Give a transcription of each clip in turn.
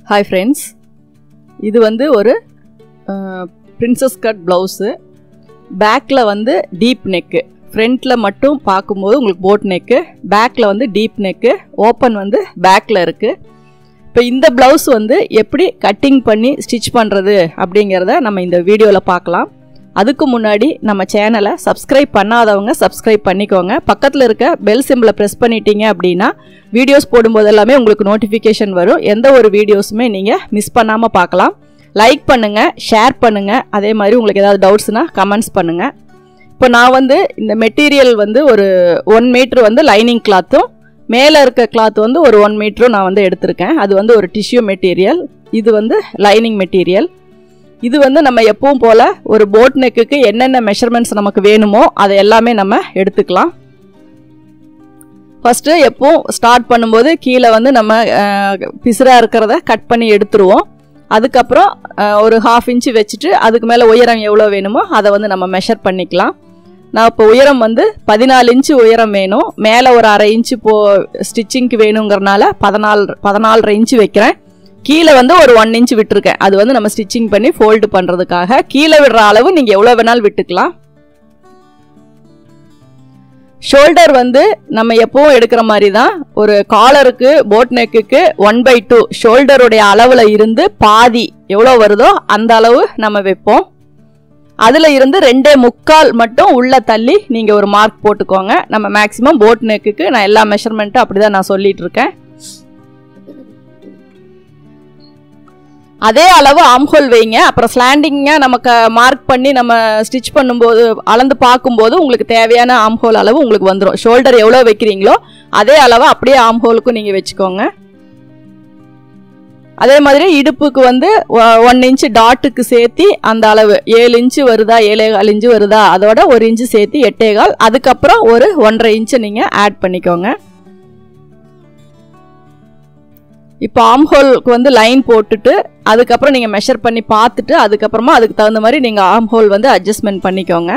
hi friends இது வந்து ஒரு பிரின்சஸ் கட் ப்ளவுஸு பேக்கில் வந்து டீப் நெக்கு ஃப்ரண்ட்டில் மட்டும் பார்க்கும்போது உங்களுக்கு போட் நெக்கு பேக்கில் வந்து டீப் நெக்கு ஓப்பன் வந்து பேக்கில் இருக்குது இப்போ இந்த ப்ளவுஸ் வந்து எப்படி கட்டிங் பண்ணி ஸ்டிச் பண்ணுறது அப்படிங்கிறத நம்ம இந்த வீடியோவில் பார்க்கலாம் அதுக்கு முன்னாடி நம்ம சேனலை சப்ஸ்கிரைப் பண்ணாதவங்க சப்ஸ்கிரைப் பண்ணிக்கோங்க பக்கத்தில் இருக்க பெல் சிம்பிளை ப்ரெஸ் பண்ணிட்டீங்க அப்படின்னா வீடியோஸ் போடும்போது எல்லாமே உங்களுக்கு நோட்டிஃபிகேஷன் வரும் எந்த ஒரு வீடியோஸுமே நீங்கள் மிஸ் பண்ணாமல் பார்க்கலாம் லைக் பண்ணுங்கள் ஷேர் பண்ணுங்கள் அதே மாதிரி உங்களுக்கு ஏதாவது டவுட்ஸ்னால் கமெண்ட்ஸ் பண்ணுங்கள் இப்போ நான் வந்து இந்த மெட்டீரியல் வந்து ஒரு ஒன் மீட்ரு வந்து லைனிங் கிளாத்தும் மேலே இருக்க கிளாத் வந்து ஒரு ஒன் மீட்டரும் நான் வந்து எடுத்திருக்கேன் அது வந்து ஒரு டிஷ்யூ மெட்டீரியல் இது வந்து லைனிங் மெட்டீரியல் இது வந்து நம்ம எப்பவும் போல் ஒரு போட் நெக்குக்கு என்னென்ன மெஷர்மெண்ட்ஸ் நமக்கு வேணுமோ அதை எல்லாமே நம்ம எடுத்துக்கலாம் ஃபஸ்ட்டு எப்பவும் ஸ்டார்ட் பண்ணும்போது கீழே வந்து நம்ம பிசுராக இருக்கிறத கட் பண்ணி எடுத்துருவோம் அதுக்கப்புறம் ஒரு ஹாஃப் இன்ச்சு வச்சுட்டு அதுக்கு மேலே உயரம் எவ்வளோ வேணுமோ அதை வந்து நம்ம மெஷர் பண்ணிக்கலாம் நான் இப்போ உயரம் வந்து பதினாலு இன்ச்சு உயரம் வேணும் மேலே ஒரு அரை இன்ச்சு போ ஸ்டிச்சிங்க்கு வேணுங்கிறனால பதினாலு பதினாலரை இன்ச்சு வைக்கிறேன் கீழே வந்து ஒரு ஒன் இன்ச் விட்டுருக்கேன் அது வந்து நம்ம ஸ்டிச்சிங் பண்ணி ஃபோல்டு பண்ணுறதுக்காக கீழே விடுற அளவு நீங்கள் எவ்வளோ வேணாலும் விட்டுக்கலாம் ஷோல்டர் வந்து நம்ம எப்பவும் எடுக்கிற மாதிரி தான் ஒரு காலருக்கு போட் நெக்குக்கு ஒன் பை டூ ஷோல்டருடைய அளவில் இருந்து பாதி எவ்வளோ வருதோ அந்த அளவு நம்ம வைப்போம் அதில் இருந்து ரெண்டே முக்கால் மட்டும் உள்ள தள்ளி நீங்கள் ஒரு மார்க் போட்டுக்கோங்க நம்ம மேக்ஸிமம் போட் நெக்குக்கு நான் எல்லா மெஷர்மெண்ட்டும் அப்படி தான் நான் சொல்லிட்டு இருக்கேன் அதே அளவு ஆம்ஹோல் வைங்க அப்புறம் ஸ்லாண்டிங்காக நமக்கு மார்க் பண்ணி நம்ம ஸ்டிச் பண்ணும்போது அளந்து பார்க்கும்போது உங்களுக்கு தேவையான ஆம்ஹோல் அளவு உங்களுக்கு வந்துடும் ஷோல்டர் எவ்வளோ வைக்கிறீங்களோ அதே அளவு அப்படியே ஆம்ஹோலுக்கும் நீங்கள் வச்சுக்கோங்க அதே மாதிரி இடுப்புக்கு வந்து ஒன் இன்ச்சு டாட்டுக்கு சேர்த்தி அந்த அளவு ஏழு இன்ச்சு வருதா ஏழே கால் இன்ச்சு வருதா அதோட ஒரு இன்ச்சு சேர்த்து எட்டே கால் அதுக்கப்புறம் ஒரு ஒன்றரை இன்ச்சு நீங்கள் ஆட் பண்ணிக்கோங்க இப்போ ஆம்ஹோலுக்கு வந்து லைன் போட்டுட்டு அதுக்கப்புறம் நீங்கள் மெஷர் பண்ணி பார்த்துட்டு அதுக்கப்புறமா அதுக்கு தகுந்த மாதிரி நீங்கள் ஆம்ஹோல் வந்து அட்ஜஸ்ட்மெண்ட் பண்ணிக்கோங்க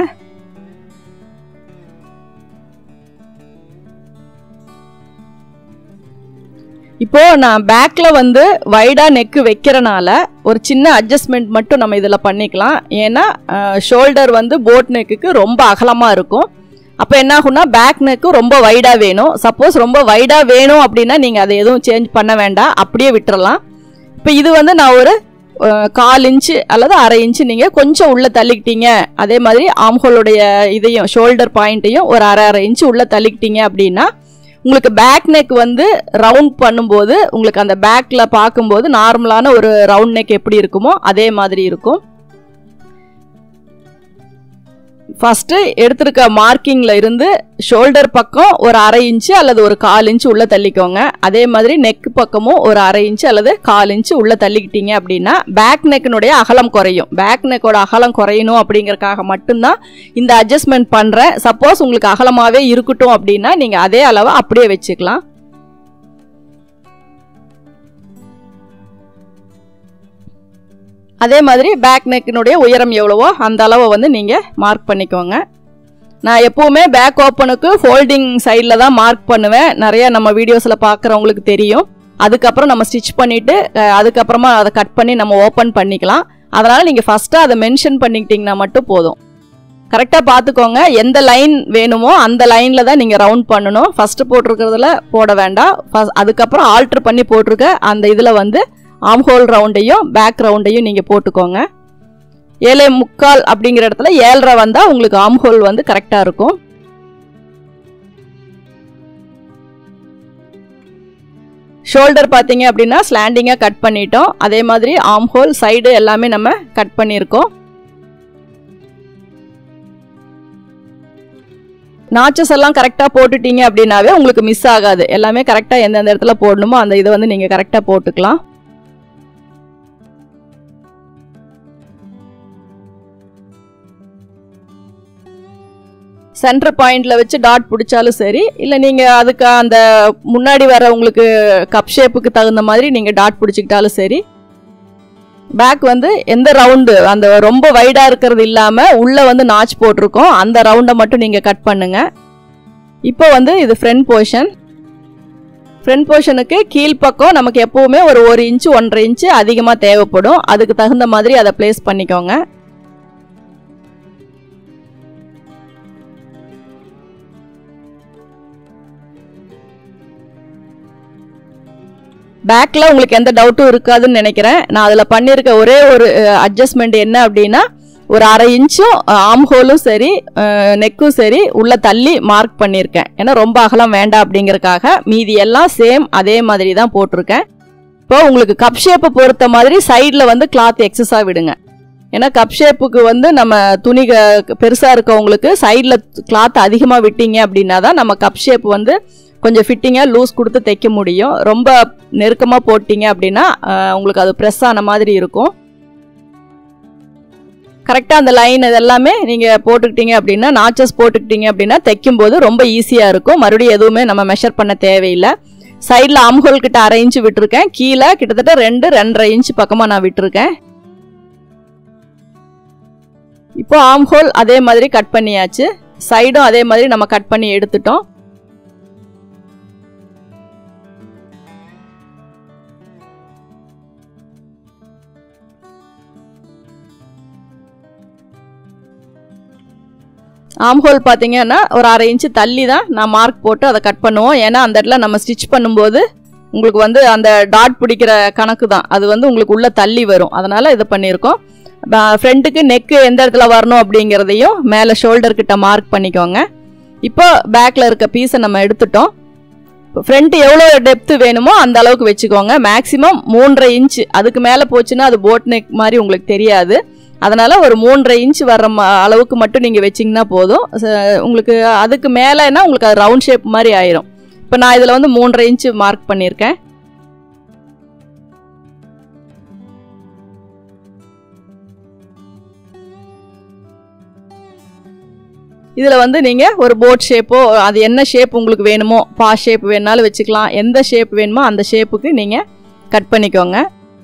இப்போ நான் பேக்ல வந்து வைடா நெக்கு வைக்கிறனால ஒரு சின்ன அட்ஜஸ்ட்மெண்ட் மட்டும் நம்ம இதில் பண்ணிக்கலாம் ஏன்னா ஷோல்டர் வந்து போட் நெக்குக்கு ரொம்ப அகலமாக இருக்கும் அப்போ என்ன ஆகும்னா பேக் நெக்கு ரொம்ப வைடாக வேணும் சப்போஸ் ரொம்ப வைடாக வேணும் அப்படின்னா நீங்கள் அதை எதுவும் சேஞ்ச் பண்ண வேண்டாம் அப்படியே விட்டுறலாம் இப்போ இது வந்து நான் ஒரு கால் இன்ச்சு அல்லது அரை இன்ச்சு நீங்கள் கொஞ்சம் உள்ளே தள்ளிக்கிட்டீங்க அதே மாதிரி ஆம்ஹோலுடைய இதையும் ஷோல்டர் பாயிண்ட்டையும் ஒரு அரை அரை இன்ச்சு உள்ளே தள்ளிக்கிட்டீங்க அப்படின்னா உங்களுக்கு பேக் நெக் வந்து ரவுண்ட் பண்ணும்போது உங்களுக்கு அந்த பேக்கில் பார்க்கும்போது நார்மலான ஒரு ரவுண்ட் நெக் எப்படி இருக்குமோ அதே மாதிரி இருக்கும் ஃபஸ்ட்டு எடுத்திருக்க மார்க்கிங்கில் இருந்து ஷோல்டர் பக்கம் ஒரு அரை இன்ச்சு அல்லது ஒரு கால் இன்ச்சு உள்ளே தள்ளிக்கோங்க அதே மாதிரி நெக் பக்கமும் ஒரு அரை இன்ச்சு அல்லது கால் இன்ச்சு உள்ளே தள்ளிக்கிட்டீங்க அப்படின்னா பேக் நெக்கினுடைய அகலம் குறையும் பேக் நெக்கோட அகலம் குறையணும் அப்படிங்கறக்காக மட்டும்தான் இந்த அட்ஜஸ்ட்மெண்ட் பண்ணுறேன் சப்போஸ் உங்களுக்கு அகலமாகவே இருக்கட்டும் அப்படின்னா நீங்கள் அதே அளவை அப்படியே வச்சுக்கலாம் அதே மாதிரி பேக் நெக்கினுடைய உயரம் எவ்வளவோ அந்த அளவை வந்து நீங்கள் மார்க் பண்ணிக்கோங்க நான் எப்போவுமே பேக் ஓப்பனுக்கு ஃபோல்டிங் சைடில் தான் மார்க் பண்ணுவேன் நிறைய நம்ம வீடியோஸில் பார்க்குறவங்களுக்கு தெரியும் அதுக்கப்புறம் நம்ம ஸ்டிச் பண்ணிவிட்டு அதுக்கப்புறமா அதை கட் பண்ணி நம்ம ஓப்பன் பண்ணிக்கலாம் அதனால் நீங்கள் ஃபஸ்ட்டாக அதை மென்ஷன் பண்ணிக்கிட்டிங்கன்னா மட்டும் போதும் கரெக்டாக பார்த்துக்கோங்க எந்த லைன் வேணுமோ அந்த லைனில் தான் நீங்கள் ரவுண்ட் பண்ணணும் ஃபஸ்ட்டு போட்டிருக்கிறதுல போட வேண்டாம் அதுக்கப்புறம் ஆல்ட்ரு பண்ணி போட்டிருக்க அந்த இதில் வந்து ஆம் ஹோல் ரவுண்டையும் பேக் ரவுண்டையும் நீங்கள் போட்டுக்கோங்க ஏழை முக்கால் அப்படிங்கிற இடத்துல ஏழரை வந்தால் உங்களுக்கு ஆம் ஹோல் வந்து கரெக்டாக இருக்கும் ஷோல்டர் பார்த்தீங்க அப்படின்னா ஸ்லாண்டிங்காக கட் பண்ணிட்டோம் அதே மாதிரி ஆம் ஹோல் சைடு எல்லாமே நம்ம கட் பண்ணியிருக்கோம் நாச்சஸ் எல்லாம் கரெக்டாக போட்டுட்டீங்க அப்படின்னாவே உங்களுக்கு மிஸ் ஆகாது எல்லாமே கரெக்டாக எந்தெந்த இடத்துல போடணுமோ அந்த இதை வந்து நீங்கள் கரெக்டாக போட்டுக்கலாம் சென்டர் பாயிண்டில் வச்சு டாட் பிடிச்சாலும் சரி இல்லை நீங்கள் அதுக்கு அந்த முன்னாடி வர உங்களுக்கு கப் ஷேப்புக்கு தகுந்த மாதிரி நீங்கள் டாட் பிடிச்சிக்கிட்டாலும் சரி பேக் வந்து எந்த ரவுண்டு அந்த ரொம்ப வைடாக இருக்கிறது இல்லாமல் உள்ளே வந்து நாச் போட்டிருக்கோம் அந்த ரவுண்டை மட்டும் நீங்கள் கட் பண்ணுங்கள் இப்போ வந்து இது ஃப்ரண்ட் போர்ஷன் ஃப்ரண்ட் போர்ஷனுக்கு கீழ்ப்பக்கம் நமக்கு எப்போவுமே ஒரு ஒரு இன்ச்சு ஒன்றரை இன்ச்சு அதிகமாக தேவைப்படும் அதுக்கு தகுந்த மாதிரி அதை ப்ளேஸ் பண்ணிக்கோங்க பேக்கில் உங்களுக்கு எந்த டவுட்டும் இருக்காதுன்னு நினைக்கிறேன் நான் அதில் பண்ணியிருக்க ஒரே ஒரு அட்ஜஸ்ட்மெண்ட் என்ன அப்படின்னா ஒரு அரை இன்ச்சும் ஆம் ஹோலும் சரி நெக்கும் சரி உள்ள தள்ளி மார்க் பண்ணியிருக்கேன் ஏன்னா ரொம்ப அகலம் வேண்டாம் அப்படிங்கறக்காக மீதி எல்லாம் சேம் அதே மாதிரி தான் போட்டிருக்கேன் இப்போ உங்களுக்கு கப் ஷேப்பை பொறுத்த மாதிரி சைடில் வந்து கிளாத் எக்ஸஸாக விடுங்க ஏன்னா கப் ஷேப்புக்கு வந்து நம்ம துணி பெருசாக இருக்கவங்களுக்கு சைடில் கிளாத் அதிகமாக விட்டீங்க அப்படின்னா தான் நம்ம கப் ஷேப் வந்து கொஞ்சம் ஃபிட்டிங்காக லூஸ் கொடுத்து தைக்க முடியும் ரொம்ப நெருக்கமாக போட்டிங்க அப்படின்னா அஹ், உங்களுக்கு அது ப்ரெஸ் ஆன மாதிரி இருக்கும் கரெக்டாக அந்த லைன் இதெல்லாமே நீங்கள் போட்டுக்கிட்டீங்க அப்படின்னா நாச்சஸ் போட்டுக்கிட்டீங்க அப்படின்னா தைக்கும்போது ரொம்ப ஈஸியாக இருக்கும் மறுபடியும் எதுவுமே நம்ம மெஷர் பண்ண தேவையில்லை சைடில் ஆம்ஹோல் கிட்ட அரை இன்ச்சு விட்டுருக்கேன் கீழே கிட்டத்தட்ட ரெண்டு ரெண்டரை இன்ச்சு பக்கமாக நான் விட்டுருக்கேன் இப்போ ஆம்ஹோல் அதே மாதிரி கட் பண்ணியாச்சு சைடும் அதே மாதிரி நம்ம கட் பண்ணி எடுத்துட்டோம் ஆம்ஹோல் பார்த்தீங்கன்னா ஒரு அரை இன்ச்சு தள்ளி தான் நான் மார்க் போட்டு அதை கட் பண்ணுவோம் ஏன்னா அந்த இடத்துல நம்ம ஸ்டிச் பண்ணும்போது உங்களுக்கு வந்து அந்த டாட் பிடிக்கிற கணக்கு தான் அது வந்து உங்களுக்கு உள்ள தள்ளி வரும் அதனால இது பண்ணியிருக்கோம் ஃப்ரண்ட்டுக்கு நெக்கு எந்த இடத்துல வரணும் அப்படிங்கிறதையும் மேலே ஷோல்டர் கிட்ட மார்க் பண்ணிக்கோங்க இப்போ பேக்கில் இருக்க பீஸை நம்ம எடுத்துட்டோம் ஃப்ரண்ட் எவ்வளோ டெப்த்து வேணுமோ அந்த அளவுக்கு வச்சுக்கோங்க மேக்ஸிமம் மூன்றரை இன்ச்சு அதுக்கு மேலே போச்சுன்னா அது போட் நெக் மாதிரி உங்களுக்கு தெரியாது அதனால ஒரு மூன்றரை இன்ச் வர்ற ம- அளவுக்கு மட்டும் நீங்கள் வச்சிங்கன்னா போதும் ச- உங்களுக்கு அதுக்கு மேலேனா உங்களுக்கு அது ரவுண்ட் ஷேப் மாதிரி ஆயிரும் இப்போ நான் இதில் வந்து மூன்றரை இன்ச்சு மார்க் பண்ணியிருக்கேன் இதில் வந்து நீங்கள் ஒரு போட் ஷேப்போ அது என்ன ஷேப் உங்களுக்கு வேணுமோ பா ஷேப் வேணாலும் வச்சுக்கலாம் எந்த ஷேப் வேணுமோ அந்த ஷேப்புக்கு நீங்கள் கட் பண்ணிக்கோங்க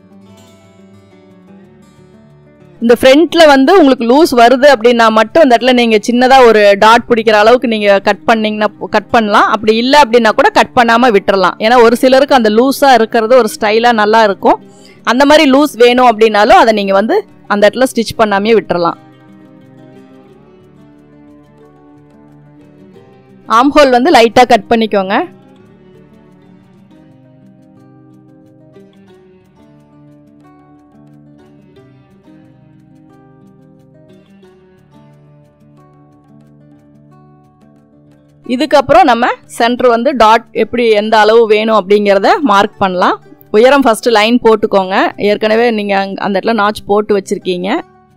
இந்த ஃப்ரண்ட்ல வந்து உங்களுக்கு லூஸ் வருது அப்படின்னா மட்டும் இந்த இடத்துல நீங்க சின்னதா ஒரு டாட் பிடிக்கிற அளவுக்கு நீங்க கட் பண்ணீங்கன்னா கட் பண்ணலாம் அப்படி இல்லை அப்படின்னா கூட கட் பண்ணாம விட்டுறலாம் ஏன்னா ஒரு சிலருக்கு அந்த லூஸா இருக்கிறது ஒரு ஸ்டைலா நல்லா இருக்கும் அந்த மாதிரி லூஸ் வேணும் அப்படின்னாலும் அதை நீங்க வந்து அந்த இடத்துல ஸ்டிச் பண்ணாமே விட்டுறலாம் ஆம்ஹோல் வந்து லைட்டா கட் பண்ணிக்கோங்க இதுக்கப்புறம் நம்ம சென்டர் வந்து டாட் எப்படி எந்த அளவு வேணும் அப்படிங்கிறத மார்க் பண்ணலாம் உயரம் ஃபர்ஸ்ட் லைன் போட்டுக்கோங்க ஏற்கனவே நீங்கள் அந்த இடத்துல நாச் போட்டு வச்சுருக்கீங்க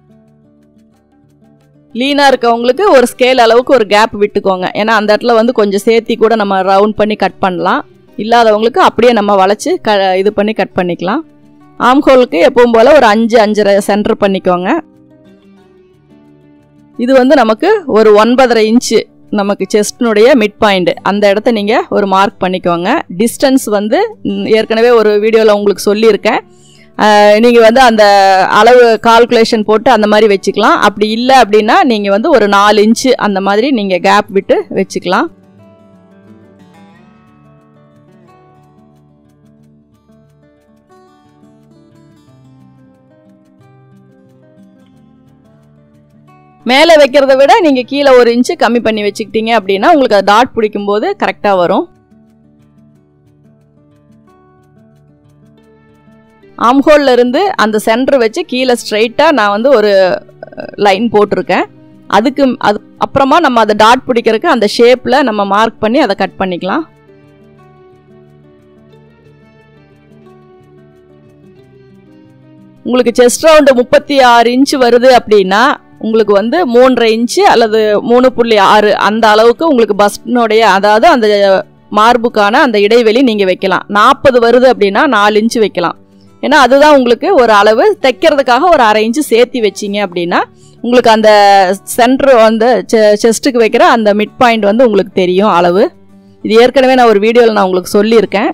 லீனாக இருக்கவங்களுக்கு ஒரு ஸ்கேல் அளவுக்கு ஒரு கேப் விட்டுக்கோங்க ஏன்னா அந்த இடத்துல வந்து கொஞ்சம் சேர்த்தி கூட நம்ம ரவுண்ட் பண்ணி கட் பண்ணலாம் இல்லாதவங்களுக்கு அப்படியே நம்ம வளைச்சு க இது பண்ணி கட் பண்ணிக்கலாம் ஆம்ஹோலுக்கு எப்பவும் போல் ஒரு அஞ்சு அஞ்சரை சென்டர் பண்ணிக்கோங்க இது வந்து நமக்கு ஒரு ஒன்பதரை இன்ச்சு நமக்கு செஸ்டினுடைய மிட் பாயிண்ட் அந்த இடத்த நீங்கள் ஒரு மார்க் பண்ணிக்கோங்க டிஸ்டன்ஸ் வந்து ம், ஏற்கனவே ஒரு வீடியோவில் உங்களுக்கு சொல்லியிருக்கேன் நீங்கள் வந்து அந்த அளவு கால்குலேஷன் போட்டு அந்த மாதிரி வச்சுக்கலாம் அப்படி இல்லை அப்படின்னா நீங்கள் வந்து ஒரு நாலு இன்ச்சு அந்த மாதிரி நீங்கள் கேப் விட்டு வச்சுக்கலாம் மேலே வைக்கிறத விட நீங்கள் கீழே ஒரு இன்ச்சு கம்மி பண்ணி வச்சுக்கிட்டீங்க அப்படின்னா உங்களுக்கு அது டாட் பிடிக்கும்போது கரெக்டாக வரும் ஆம்ஹோல்ல இருந்து அந்த சென்டர் வச்சு கீழே ஸ்ட்ரைட்டாக நான் வந்து ஒரு லைன் போட்டிருக்கேன் அதுக்கு அது அப்புறமா நம்ம அதை டாட் பிடிக்கிறதுக்கு அந்த ஷேப்பில் நம்ம மார்க் பண்ணி அதை கட் பண்ணிக்கலாம் உங்களுக்கு செஸ்ட் ரவுண்டு முப்பத்தி ஆறு இன்ச்சு வருது அப்படின்னா உங்களுக்கு வந்து மூன்றரை இன்ச்சு அல்லது மூணு புள்ளி ஆறு அந்த அளவுக்கு உங்களுக்கு பஸ்டினுடைய அதாவது அந்த மார்புக்கான அந்த இடைவெளி நீங்கள் வைக்கலாம் நாற்பது வருது அப்படின்னா நாலு இன்ச்சு வைக்கலாம் ஏன்னா அதுதான் உங்களுக்கு ஒரு அளவு தைக்கிறதுக்காக ஒரு அரை இன்ச்சு சேர்த்தி வச்சீங்க அப்படின்னா உங்களுக்கு அந்த சென்டர் வந்து செஸ்ட்டுக்கு வைக்கிற அந்த மிட் பாயிண்ட் வந்து உங்களுக்கு தெரியும் அளவு இது ஏற்கனவே நான் ஒரு வீடியோவில் நான் உங்களுக்கு சொல்லியிருக்கேன்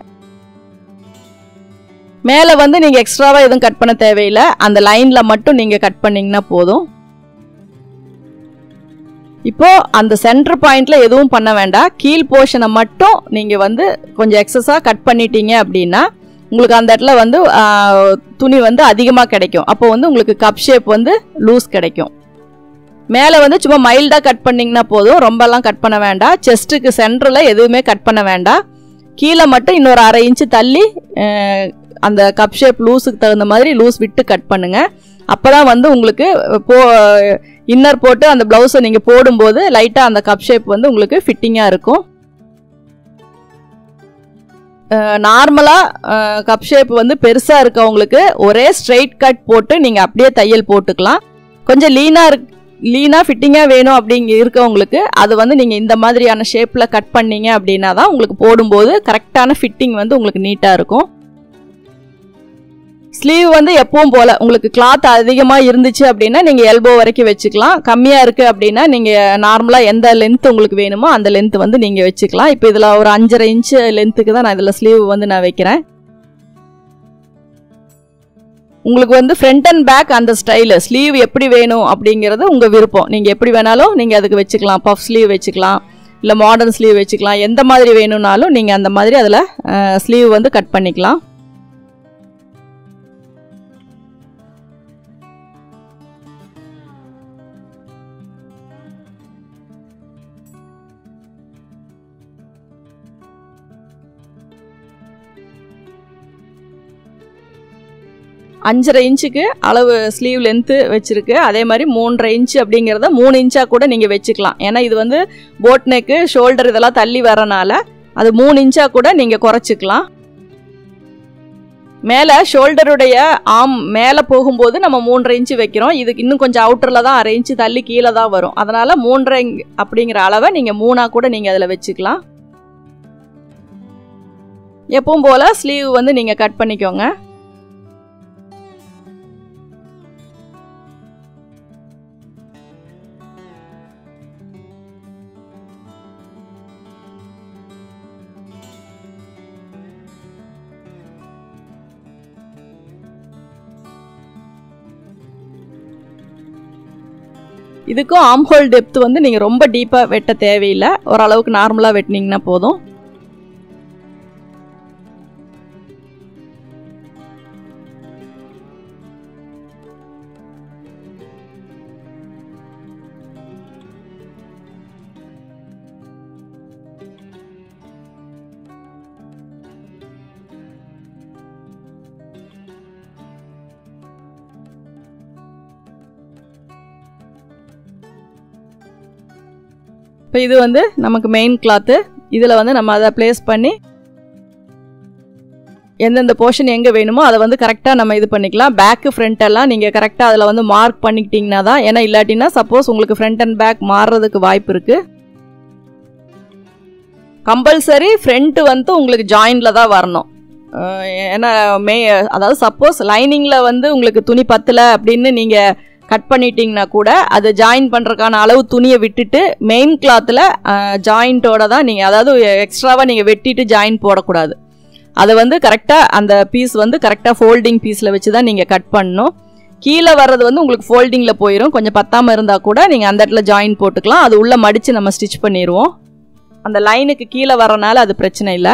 மேலே வந்து நீங்கள் எக்ஸ்ட்ராவாக எதுவும் கட் பண்ண தேவையில்லை அந்த லைனில் மட்டும் நீங்கள் கட் பண்ணிங்கன்னா போதும் இப்போ அந்த சென்டர் பாயிண்ட்ல எதுவும் பண்ண வேண்டாம் கீழ் போர்ஷனை மட்டும் நீங்கள் வந்து கொஞ்சம் எக்ஸஸாக கட் பண்ணிட்டீங்க அப்படின்னா உங்களுக்கு அந்த இடத்துல வந்து ஆ, துணி வந்து அதிகமாக கிடைக்கும் அப்போ வந்து உங்களுக்கு கப் ஷேப் வந்து லூஸ் கிடைக்கும் மேலே வந்து சும்மா மைல்டாக கட் பண்ணிங்கன்னா போதும் ரொம்பலாம் கட் பண்ண வேண்டாம் செஸ்ட்டுக்கு சென்டரில் எதுவுமே கட் பண்ண வேண்டாம் கீழே மட்டும் இன்னொரு அரை இன்ச்சு தள்ளி அஹ், அந்த கப் ஷேப் லூஸுக்கு தகுந்த மாதிரி லூஸ் விட்டு கட் பண்ணுங்க அப்போ தான் வந்து உங்களுக்கு போ இன்னர் போட்டு அந்த ப்ளவுஸை நீங்கள் போடும்போது லைட்டாக அந்த கப் ஷேப் வந்து உங்களுக்கு ஃபிட்டிங்காக இருக்கும் நார்மலாக கப் ஷேப் வந்து பெருசாக இருக்கவங்களுக்கு ஒரே ஸ்ட்ரைட் கட் போட்டு நீங்கள் அப்படியே தையல் போட்டுக்கலாம் கொஞ்சம் லீனாக இருக்கு லீனாக ஃபிட்டிங்காக வேணும் அப்படிங்க இருக்கவங்களுக்கு அது வந்து நீங்கள் இந்த மாதிரியான ஷேப்பில் கட் பண்ணீங்க அப்படின்னா தான் உங்களுக்கு போடும்போது கரெக்டான ஃபிட்டிங் வந்து உங்களுக்கு நீட்டாக இருக்கும் ஸ்லீவ் வந்து எப்பவும் போல் உங்களுக்கு கிளாத் அதிகமாக இருந்துச்சு அப்படின்னா நீங்கள் எல்போ வரைக்கும் வச்சுக்கலாம் கம்மியாக இருக்குது அப்படின்னா நீங்கள் நார்மலாக எந்த லென்த் உங்களுக்கு வேணுமோ அந்த லென்த் வந்து நீங்கள் வச்சுக்கலாம் இப்போ இதில் ஒரு அஞ்சரை இன்ச்சு லென்த்துக்கு தான் நான் இதில் ஸ்லீவ் வந்து நான் வைக்கிறேன் உங்களுக்கு வந்து ஃப்ரண்ட் அண்ட் பேக் அந்த ஸ்டைலு ஸ்லீவ் எப்படி வேணும் அப்படிங்கிறது உங்கள் விருப்பம் நீங்கள் எப்படி வேணாலும் நீங்கள் அதுக்கு வச்சுக்கலாம் பஃப் ஸ்லீவ் வச்சுக்கலாம் இல்லை மாடர்ன் ஸ்லீவ் வச்சுக்கலாம் எந்த மாதிரி வேணும்னாலும் நீங்கள் அந்த மாதிரி அதில் ஸ்லீவ் வந்து கட் பண்ணிக்கலாம் அஞ்சரை இன்ச்சுக்கு அளவு ஸ்லீவ் லென்த்து வச்சிருக்கு அதே மாதிரி மூன்றரை இன்ச்சு அப்படிங்கிறத மூணு இன்ச்சாக கூட நீங்கள் வச்சுக்கலாம் ஏன்னா இது வந்து போட் நெக்கு ஷோல்டர் இதெல்லாம் தள்ளி வரனால அது மூணு இன்ச்சாக கூட நீங்கள் குறைச்சிக்கலாம் மேலே ஷோல்டருடைய ஆம் மேலே போகும்போது நம்ம மூன்றரை இன்ச்சு வைக்கிறோம் இதுக்கு இன்னும் கொஞ்சம் அவுட்டரில் தான் அரை இன்ச்சு தள்ளி கீழே தான் வரும் அதனால் மூன்றரை அப்படிங்கிற அளவை நீங்கள் மூணாக கூட நீங்கள் அதில் வச்சுக்கலாம் எப்பவும் போல் ஸ்லீவ் வந்து நீங்கள் கட் பண்ணிக்கோங்க இதுக்கும் ஆம் ஹோல் டெப்த் வந்து நீங்கள் ரொம்ப டீப்பாக வெட்ட தேவையில்லை ஓரளவுக்கு நார்மலாக வெட்டினீங்கன்னா போதும் இப்போ இது வந்து நமக்கு மெயின் கிளாத்து இதில் வந்து நம்ம அதை ப்ளேஸ் பண்ணி எந்தெந்த போர்ஷன் எங்கே வேணுமோ அதை வந்து கரெக்டாக நம்ம இது பண்ணிக்கலாம் பேக்கு ஃப்ரண்ட் எல்லாம் நீங்கள் கரெக்டாக அதில் வந்து மார்க் பண்ணிக்கிட்டிங்கன்னா தான் ஏன்னா இல்லாட்டினா சப்போஸ் உங்களுக்கு ஃப்ரண்ட் அண்ட் பேக் மாறுறதுக்கு வாய்ப்பு இருக்குது கம்பல்சரி ஃப்ரண்ட்டு வந்து உங்களுக்கு ஜாயிண்டில் தான் வரணும் அஹ் ஏன்னா மே அதாவது சப்போஸ் லைனிங்கில் வந்து உங்களுக்கு துணி பத்தலை அப்படின்னு நீங்கள் கட் பண்ணிட்டீங்கன்னா கூட அதை ஜாயின் பண்ணுறதுக்கான அளவு துணியை விட்டுட்டு மெயின் கிளாத்தில் ஜாயிண்ட்டோட தான் நீங்கள் அதாவது எக்ஸ்ட்ராவாக நீங்கள் வெட்டிட்டு ஜாயின் போடக்கூடாது அதை வந்து கரெக்டாக அந்த பீஸ் வந்து கரெக்டாக ஃபோல்டிங் பீஸில் வச்சு தான் நீங்கள் கட் பண்ணணும் கீழே வர்றது வந்து உங்களுக்கு ஃபோல்டிங்கில் போயிடும் கொஞ்சம் பத்தாமல் இருந்தால் கூட நீங்கள் அந்த இடத்துல ஜாயின் போட்டுக்கலாம் அது உள்ளே மடித்து நம்ம ஸ்டிச் பண்ணிடுவோம் அந்த லைனுக்கு கீழே வரனால அது பிரச்சனை இல்லை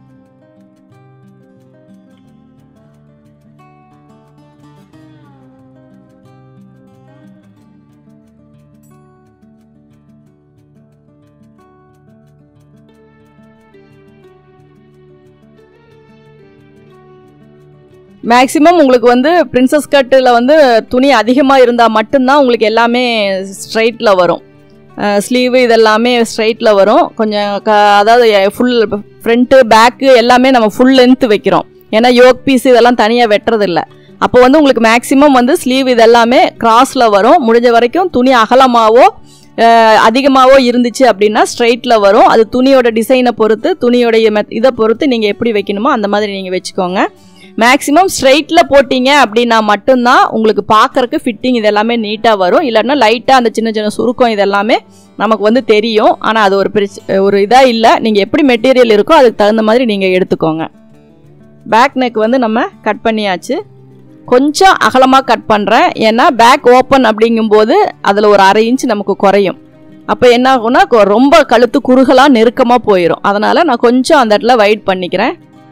மேக்ஸிமம் உங்களுக்கு வந்து பிரின்சஸ் கட்டில் வந்து துணி அதிகமாக இருந்தால் மட்டும்தான் உங்களுக்கு எல்லாமே ஸ்ட்ரைட்டில் வரும் ஸ்லீவு இதெல்லாமே ஸ்ட்ரைட்டில் வரும் கொஞ்சம் க அதாவது ஃபுல் ஃப்ரண்ட்டு பேக்கு எல்லாமே நம்ம ஃபுல் லென்த் வைக்கிறோம் ஏன்னா யோக் பீஸ் இதெல்லாம் தனியாக வெட்டுறதில்ல அப்போ வந்து உங்களுக்கு மேக்ஸிமம் வந்து ஸ்லீவ் இதெல்லாமே கிராஸில் வரும் முடிஞ்ச வரைக்கும் துணி அகலமாகவோ அதிகமாகவோ இருந்துச்சு அப்படின்னா ஸ்ட்ரைட்டில் வரும் அது துணியோட டிசைனை பொறுத்து துணியோடைய மெத் இதை பொறுத்து நீங்கள் எப்படி வைக்கணுமோ அந்த மாதிரி நீங்கள் வச்சுக்கோங்க மேக்ஸிமம் ஸ்ட்ரைட்டில் போட்டிங்க அப்படின்னா மட்டும்தான் உங்களுக்கு பார்க்கறக்கு ஃபிட்டிங் இது எல்லாமே நீட்டாக வரும் இல்லைன்னா லைட்டாக அந்த சின்ன சின்ன சுருக்கம் இதெல்லாமே நமக்கு வந்து தெரியும் ஆனால் அது ஒரு பிரச்ச ஒரு இதாக இல்லை நீங்கள் எப்படி மெட்டீரியல் இருக்கோ அதுக்கு தகுந்த மாதிரி நீங்கள் எடுத்துக்கோங்க பேக் நெக் வந்து நம்ம கட் பண்ணியாச்சு கொஞ்சம் அகலமாக கட் பண்ணுறேன் ஏன்னா பேக் ஓப்பன் அப்படிங்கும்போது அதில் ஒரு அரை இன்ச் நமக்கு குறையும் அப்போ என்ன ஆகும்னா கொ- ரொம்ப கழுத்து குறுகலாக நெருக்கமாக போயிடும் அதனால் நான் கொஞ்சம் அந்த இடத்துல வைட் பண்ணிக்கிறேன்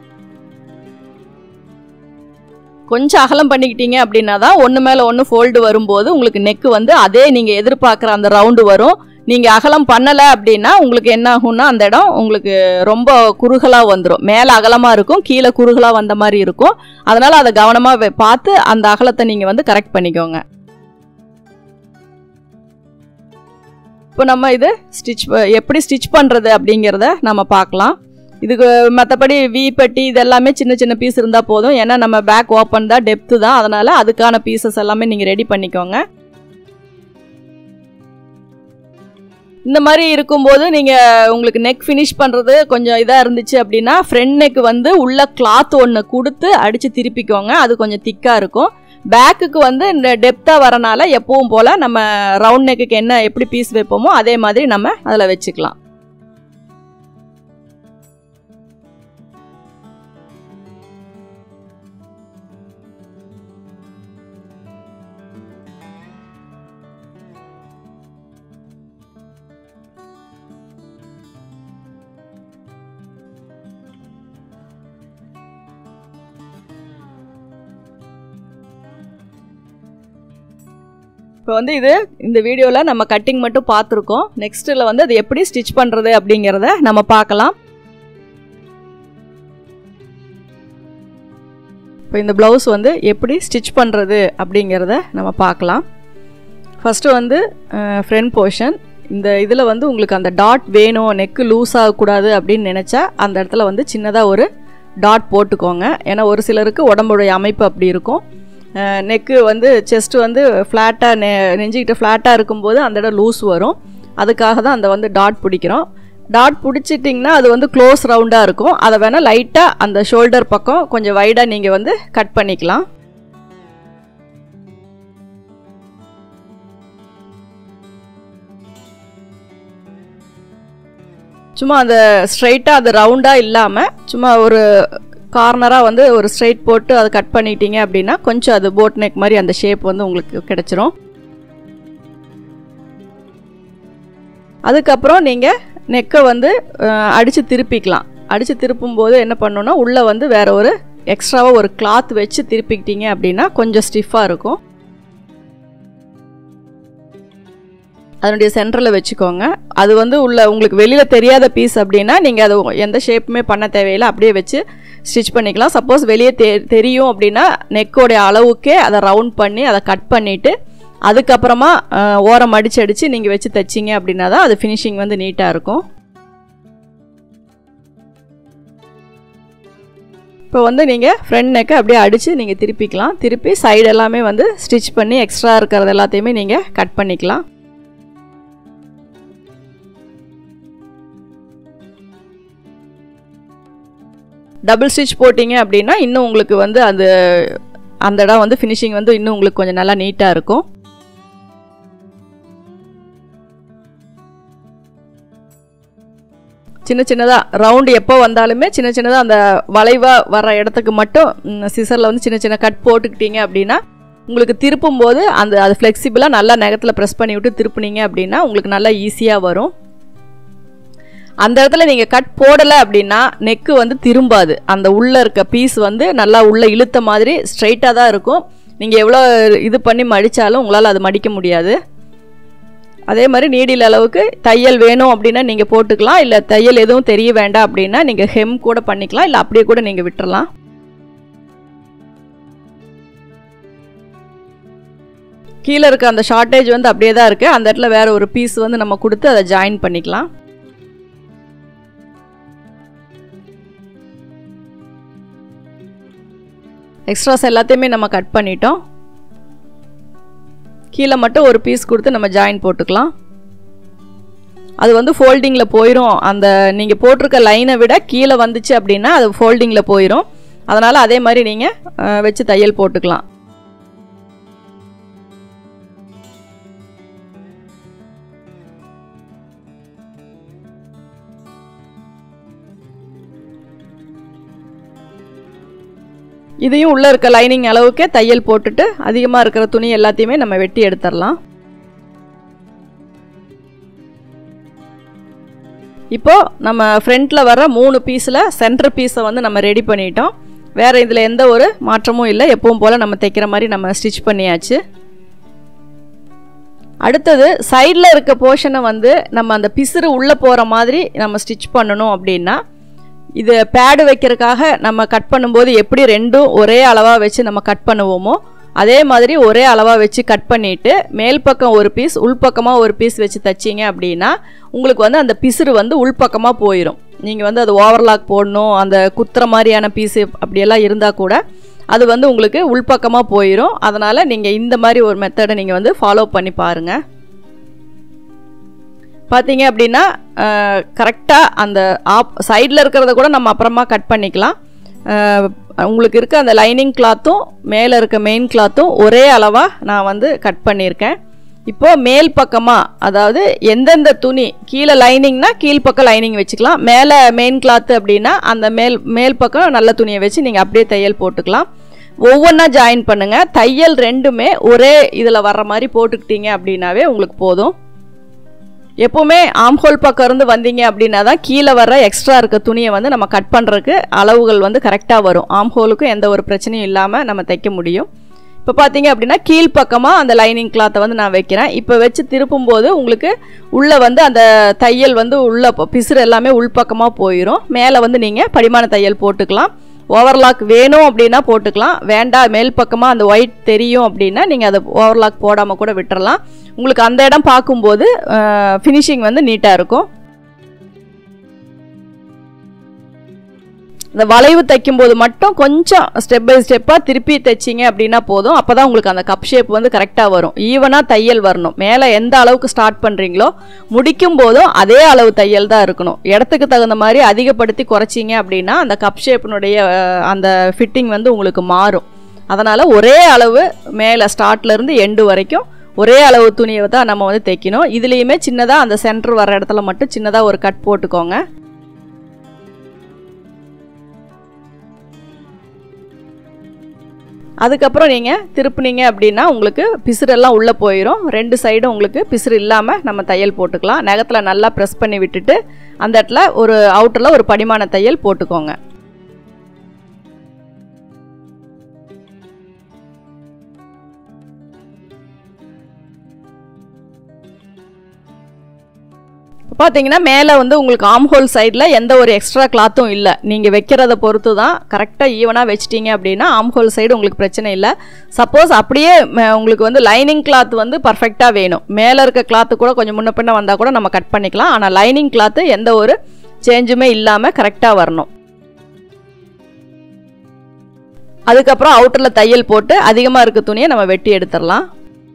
கொஞ்சம் அகலம் பண்ணிக்கிட்டீங்க அப்படின்னா தான் ஒன்று மேலே ஒன்று ஃபோல்டு வரும்போது உங்களுக்கு நெக்கு வந்து அதே நீங்கள் எதிர்பார்க்குற அந்த ரவுண்டு வரும் நீங்கள் அகலம் பண்ணலை அப்படின்னா உங்களுக்கு என்ன ஆகும்னா அந்த இடம் உங்களுக்கு ரொம்ப குறுகலாக வந்துடும் மேலே அகலமாக இருக்கும் கீழே குறுகலாக வந்த மாதிரி இருக்கும் அதனால் அதை கவனமாக பார்த்து அந்த அகலத்தை நீங்கள் வந்து கரெக்ட் பண்ணிக்கோங்க இப்போ நம்ம இது ஸ்டிச் எப்படி ஸ்டிச் பண்ணுறது அப்படிங்கிறத நம்ம பார்க்கலாம் இதுக்கு மற்றபடி வி பெட்டி இது எல்லாமே சின்ன சின்ன பீஸ் இருந்தால் போதும் ஏன்னா நம்ம பேக் ஓப்பன் தான் டெப்த்து தான் அதனால் அதுக்கான பீசஸ் எல்லாமே நீங்கள் ரெடி பண்ணிக்கோங்க இந்த மாதிரி இருக்கும்போது நீங்கள் உங்களுக்கு நெக் ஃபினிஷ் பண்ணுறது கொஞ்சம் இதாக இருந்துச்சு அப்படின்னா ஃப்ரண்ட் நெக் வந்து உள்ள கிளாத் ஒன்று கொடுத்து அடித்து திருப்பிக்கோங்க அது கொஞ்சம் திக்காக இருக்கும் பேக்குக்கு வந்து இந்த டெப்த்தாக வரனால எப்பவும் போல் நம்ம ரவுண்ட் நெக்குக்கு என்ன எப்படி பீஸ் வைப்போமோ அதே மாதிரி நம்ம அதில் வச்சுக்கலாம் இப்போ வந்து இது இந்த வீடியோவில் நம்ம கட்டிங் மட்டும் பார்த்துருக்கோம் நெக்ஸ்ட்டில் வந்து அது எப்படி ஸ்டிச் பண்ணுறது அப்படிங்கிறத நம்ம பார்க்கலாம் இப்போ இந்த ப்ளவுஸ் வந்து எப்படி ஸ்டிச் பண்ணுறது அப்படிங்கிறத நம்ம பார்க்கலாம் ஃபஸ்ட்டு வந்து ஃப்ரண்ட் போர்ஷன் இந்த இதில் வந்து உங்களுக்கு அந்த டாட் வேணும் நெக்கு லூஸ் ஆகக்கூடாது அப்படின்னு நினச்சா அந்த இடத்துல வந்து சின்னதாக ஒரு டாட் போட்டுக்கோங்க ஏன்னா ஒரு சிலருக்கு உடம்புடைய அமைப்பு அப்படி இருக்கும் நெக்கு வந்து செஸ்ட் வந்து ஃப்ளாட்டாக நெ நெஞ்சிக்கிட்ட ஃப்ளாட்டாக இருக்கும்போது அந்த இடம் லூஸ் வரும் அதுக்காக தான் அந்த வந்து டாட் பிடிக்கிறோம் டாட் பிடிச்சிட்டிங்கன்னா அது வந்து க்ளோஸ் ரவுண்டாக இருக்கும் அதை வேணால் லைட்டாக அந்த ஷோல்டர் பக்கம் கொஞ்சம் வைடாக நீங்கள் வந்து கட் பண்ணிக்கலாம் சும்மா அந்த ஸ்ட்ரைட்டாக அது ரவுண்டாக இல்லாமல் சும்மா ஒரு கார்னராக வந்து ஒரு ஸ்ட்ரைட் போட்டு அதை கட் பண்ணிட்டீங்க அப்படின்னா கொஞ்சம் அது போட் நெக் மாதிரி அந்த ஷேப் வந்து உங்களுக்கு கிடச்சிரும் அதுக்கப்புறம் நீங்கள் நெக்கை வந்து அடித்து திருப்பிக்கலாம் அடித்து திருப்பும்போது என்ன பண்ணணும்னா உள்ளே வந்து வேற ஒரு எக்ஸ்ட்ராவாக ஒரு கிளாத் வச்சு திருப்பிக்கிட்டீங்க அப்படின்னா கொஞ்சம் ஸ்டிஃபாக இருக்கும் அதனுடைய சென்டரில் வச்சுக்கோங்க அது வந்து உள்ள உங்களுக்கு வெளியில் தெரியாத பீஸ் அப்படின்னா நீங்கள் அது எந்த ஷேப்புமே பண்ண தேவையில்லை அப்படியே வச்சு ஸ்டிச் பண்ணிக்கலாம் சப்போஸ் வெளியே தெ தெரியும் அப்படின்னா நெக்கோடைய அளவுக்கே அதை ரவுண்ட் பண்ணி அதை கட் பண்ணிவிட்டு அதுக்கப்புறமா ஓரம் அடிச்சு அடித்து நீங்கள் வச்சு தைச்சிங்க அப்படின்னா தான் அது ஃபினிஷிங் வந்து நீட்டாக இருக்கும் இப்போ வந்து நீங்கள் ஃப்ரண்ட் நெக்கை அப்படியே அடித்து நீங்கள் திருப்பிக்கலாம் திருப்பி சைடு எல்லாமே வந்து ஸ்டிச் பண்ணி எக்ஸ்ட்ரா இருக்கிறது எல்லாத்தையுமே நீங்கள் கட் பண்ணிக்கலாம் டபுள் ஸ்டிச் போட்டிங்க அப்படின்னா இன்னும் உங்களுக்கு வந்து அது அந்த இடம் வந்து ஃபினிஷிங் வந்து இன்னும் உங்களுக்கு கொஞ்சம் நல்லா நீட்டாக இருக்கும் சின்ன சின்னதாக ரவுண்டு எப்போ வந்தாலுமே சின்ன சின்னதாக அந்த வளைவாக வர இடத்துக்கு மட்டும் சிசரில் வந்து சின்ன சின்ன கட் போட்டுக்கிட்டீங்க அப்படின்னா உங்களுக்கு திருப்பும் போது அந்த அது ஃப்ளெக்சிபிளாக நல்லா நகத்தில் ப்ரெஸ் பண்ணி விட்டு திருப்புனீங்க அப்படின்னா உங்களுக்கு நல்லா ஈஸியாக வரும் அந்த இடத்துல நீங்கள் கட் போடலை அப்படின்னா நெக்கு வந்து திரும்பாது அந்த உள்ளே இருக்க பீஸ் வந்து நல்லா உள்ளே இழுத்த மாதிரி ஸ்ட்ரைட்டாக தான் இருக்கும் நீங்கள் எவ்வளோ இது பண்ணி மடித்தாலும் உங்களால் அது மடிக்க முடியாது அதே மாதிரி நீடில் அளவுக்கு தையல் வேணும் அப்படின்னா நீங்கள் போட்டுக்கலாம் இல்லை தையல் எதுவும் தெரிய வேண்டாம் அப்படின்னா நீங்கள் ஹெம் கூட பண்ணிக்கலாம் இல்லை அப்படியே கூட நீங்கள் விட்டுறலாம் கீழே இருக்க அந்த ஷார்ட்டேஜ் வந்து அப்படியே தான் இருக்குது அந்த இடத்துல வேறு ஒரு பீஸ் வந்து நம்ம கொடுத்து அதை ஜாயின் பண்ணிக்கலாம் எக்ஸ்ட்ராஸ் எல்லாத்தையுமே நம்ம கட் பண்ணிட்டோம் கீழே மட்டும் ஒரு பீஸ் கொடுத்து நம்ம ஜாயின் போட்டுக்கலாம் அது வந்து ஃபோல்டிங்கில் போயிடும் அந்த நீங்கள் போட்டிருக்க லைனை விட கீழே வந்துச்சு அப்படின்னா அது ஃபோல்டிங்கில் போயிடும் அதனால் அதே மாதிரி நீங்கள் வச்சு தையல் போட்டுக்கலாம் இதையும் உள்ளே இருக்க லைனிங் அளவுக்கே தையல் போட்டுட்டு அதிகமாக இருக்கிற துணி எல்லாத்தையுமே நம்ம வெட்டி எடுத்துடலாம் இப்போது நம்ம ஃப்ரண்ட்டில் வர மூணு பீஸில் சென்டர் பீஸை வந்து நம்ம ரெடி பண்ணிட்டோம் வேறு இதில் எந்த ஒரு மாற்றமும் இல்லை எப்பவும் போல் நம்ம தைக்கிற மாதிரி நம்ம ஸ்டிச் பண்ணியாச்சு அடுத்தது சைடில் இருக்க போர்ஷனை வந்து நம்ம அந்த பிசுறு உள்ளே போகிற மாதிரி நம்ம ஸ்டிச் பண்ணணும் அப்படின்னா இது பேடு வைக்கிறதுக்காக நம்ம கட் பண்ணும்போது எப்படி ரெண்டும் ஒரே அளவாக வச்சு நம்ம கட் பண்ணுவோமோ அதே மாதிரி ஒரே அளவாக வச்சு கட் பண்ணிவிட்டு மேல் பக்கம் ஒரு பீஸ் உள்பக்கமாக ஒரு பீஸ் வச்சு தைச்சிங்க அப்படின்னா உங்களுக்கு வந்து அந்த பிசுறு வந்து உள்பக்கமாக போயிடும் நீங்கள் வந்து அது ஓவர்லாக் போடணும் அந்த குத்துற மாதிரியான பீஸு அப்படியெல்லாம் இருந்தால் கூட அது வந்து உங்களுக்கு உள்பக்கமாக போயிடும் அதனால் நீங்கள் இந்த மாதிரி ஒரு மெத்தடை நீங்கள் வந்து ஃபாலோ பண்ணி பாருங்கள் பார்த்தீங்க அப்படின்னா கரெக்டாக அந்த ஆப் சைடில் இருக்கிறத கூட நம்ம அப்புறமா கட் பண்ணிக்கலாம் உங்களுக்கு இருக்க அந்த லைனிங் கிளாத்தும் மேலே இருக்க மெயின் கிளாத்தும் ஒரே அளவாக நான் வந்து கட் பண்ணியிருக்கேன் இப்போது மேல் பக்கமாக அதாவது எந்தெந்த துணி கீழே லைனிங்னா கீழ்ப்பக்கம் லைனிங் வச்சுக்கலாம் மேலே மெயின் கிளாத்து அப்படின்னா அந்த மேல் மேல் பக்கம் நல்ல துணியை வச்சு நீங்கள் அப்படியே தையல் போட்டுக்கலாம் ஒவ்வொன்றா ஜாயின் பண்ணுங்கள் தையல் ரெண்டுமே ஒரே இதில் வர்ற மாதிரி போட்டுக்கிட்டீங்க அப்படின்னாவே உங்களுக்கு போதும் எப்போவுமே ஆம்ஹோல் பக்கம் இருந்து வந்தீங்க அப்படின்னா தான் கீழே வர எக்ஸ்ட்ரா இருக்க துணியை வந்து நம்ம கட் பண்ணுறதுக்கு அளவுகள் வந்து கரெக்டாக வரும் ஆம்ஹோலுக்கும் எந்த ஒரு பிரச்சனையும் இல்லாமல் நம்ம தைக்க முடியும் இப்போ பார்த்தீங்க அப்படின்னா கீழ்ப்பக்கமாக அந்த லைனிங் கிளாத்தை வந்து நான் வைக்கிறேன் இப்போ வச்சு திருப்பும்போது உங்களுக்கு உள்ளே வந்து அந்த தையல் வந்து உள்ள பிசுறு எல்லாமே உள்பக்கமாக போயிடும் மேலே வந்து நீங்கள் படிமான தையல் போட்டுக்கலாம் ஓவர்லாக் வேணும் அப்படின்னா போட்டுக்கலாம் வேண்டாம் மேல் பக்கமாக அந்த ஒயிட் தெரியும் அப்படின்னா நீங்கள் அதை ஓவர்லாக் போடாமல் கூட விட்டுறலாம் உங்களுக்கு அந்த இடம் பார்க்கும்போது ஃபினிஷிங் வந்து நீட்டாக இருக்கும் இந்த வளைவு தைக்கும்போது மட்டும் கொஞ்சம் ஸ்டெப் பை ஸ்டெப்பாக திருப்பி தைச்சிங்க அப்படின்னா போதும் அப்போ தான் உங்களுக்கு அந்த கப் ஷேப் வந்து கரெக்டாக வரும் ஈவனாக தையல் வரணும் மேலே எந்த அளவுக்கு ஸ்டார்ட் பண்ணுறீங்களோ முடிக்கும் போதும் அதே அளவு தையல் தான் இருக்கணும் இடத்துக்கு தகுந்த மாதிரி அதிகப்படுத்தி குறைச்சிங்க அப்படின்னா அந்த கப் ஷேப்பினுடைய அந்த ஃபிட்டிங் வந்து உங்களுக்கு மாறும் அதனால் ஒரே அளவு மேலே ஸ்டார்ட்லேருந்து எண்டு வரைக்கும் ஒரே அளவு துணியை தான் நம்ம வந்து தைக்கணும் இதுலேயுமே சின்னதாக அந்த சென்டர் வர இடத்துல மட்டும் சின்னதாக ஒரு கட் போட்டுக்கோங்க அதுக்கப்புறம் நீங்கள் திருப்புனீங்க அப்படின்னா உங்களுக்கு பிசுறெல்லாம் உள்ளே போயிடும் ரெண்டு சைடும் உங்களுக்கு பிசுறு இல்லாமல் நம்ம தையல் போட்டுக்கலாம் நகத்தில் நல்லா ப்ரெஸ் பண்ணி விட்டுட்டு அந்த இடத்துல ஒரு அவுட்டரில் ஒரு படிமான தையல் போட்டுக்கோங்க பார்த்தீங்கன்னா மேலே வந்து உங்களுக்கு ஆம்ஹோல் சைடில் எந்த ஒரு எக்ஸ்ட்ரா கிளாத்தும் இல்லை நீங்கள் வைக்கிறத பொறுத்து தான் கரெக்டாக ஈவனாக வச்சிட்டிங்க அப்படின்னா ஆம்ஹோல் சைடு உங்களுக்கு பிரச்சனை இல்லை சப்போஸ் அப்படியே உங்களுக்கு வந்து லைனிங் கிளாத் வந்து பர்ஃபெக்டாக வேணும் மேலே இருக்க கிளாத்து கூட கொஞ்சம் முன்ன பின்ன வந்தால் கூட நம்ம கட் பண்ணிக்கலாம் ஆனால் லைனிங் கிளாத்து எந்த ஒரு சேஞ்சுமே இல்லாமல் கரெக்டாக வரணும் அதுக்கப்புறம் அவுட்டரில் தையல் போட்டு அதிகமாக இருக்க துணியை நம்ம வெட்டி எடுத்துடலாம்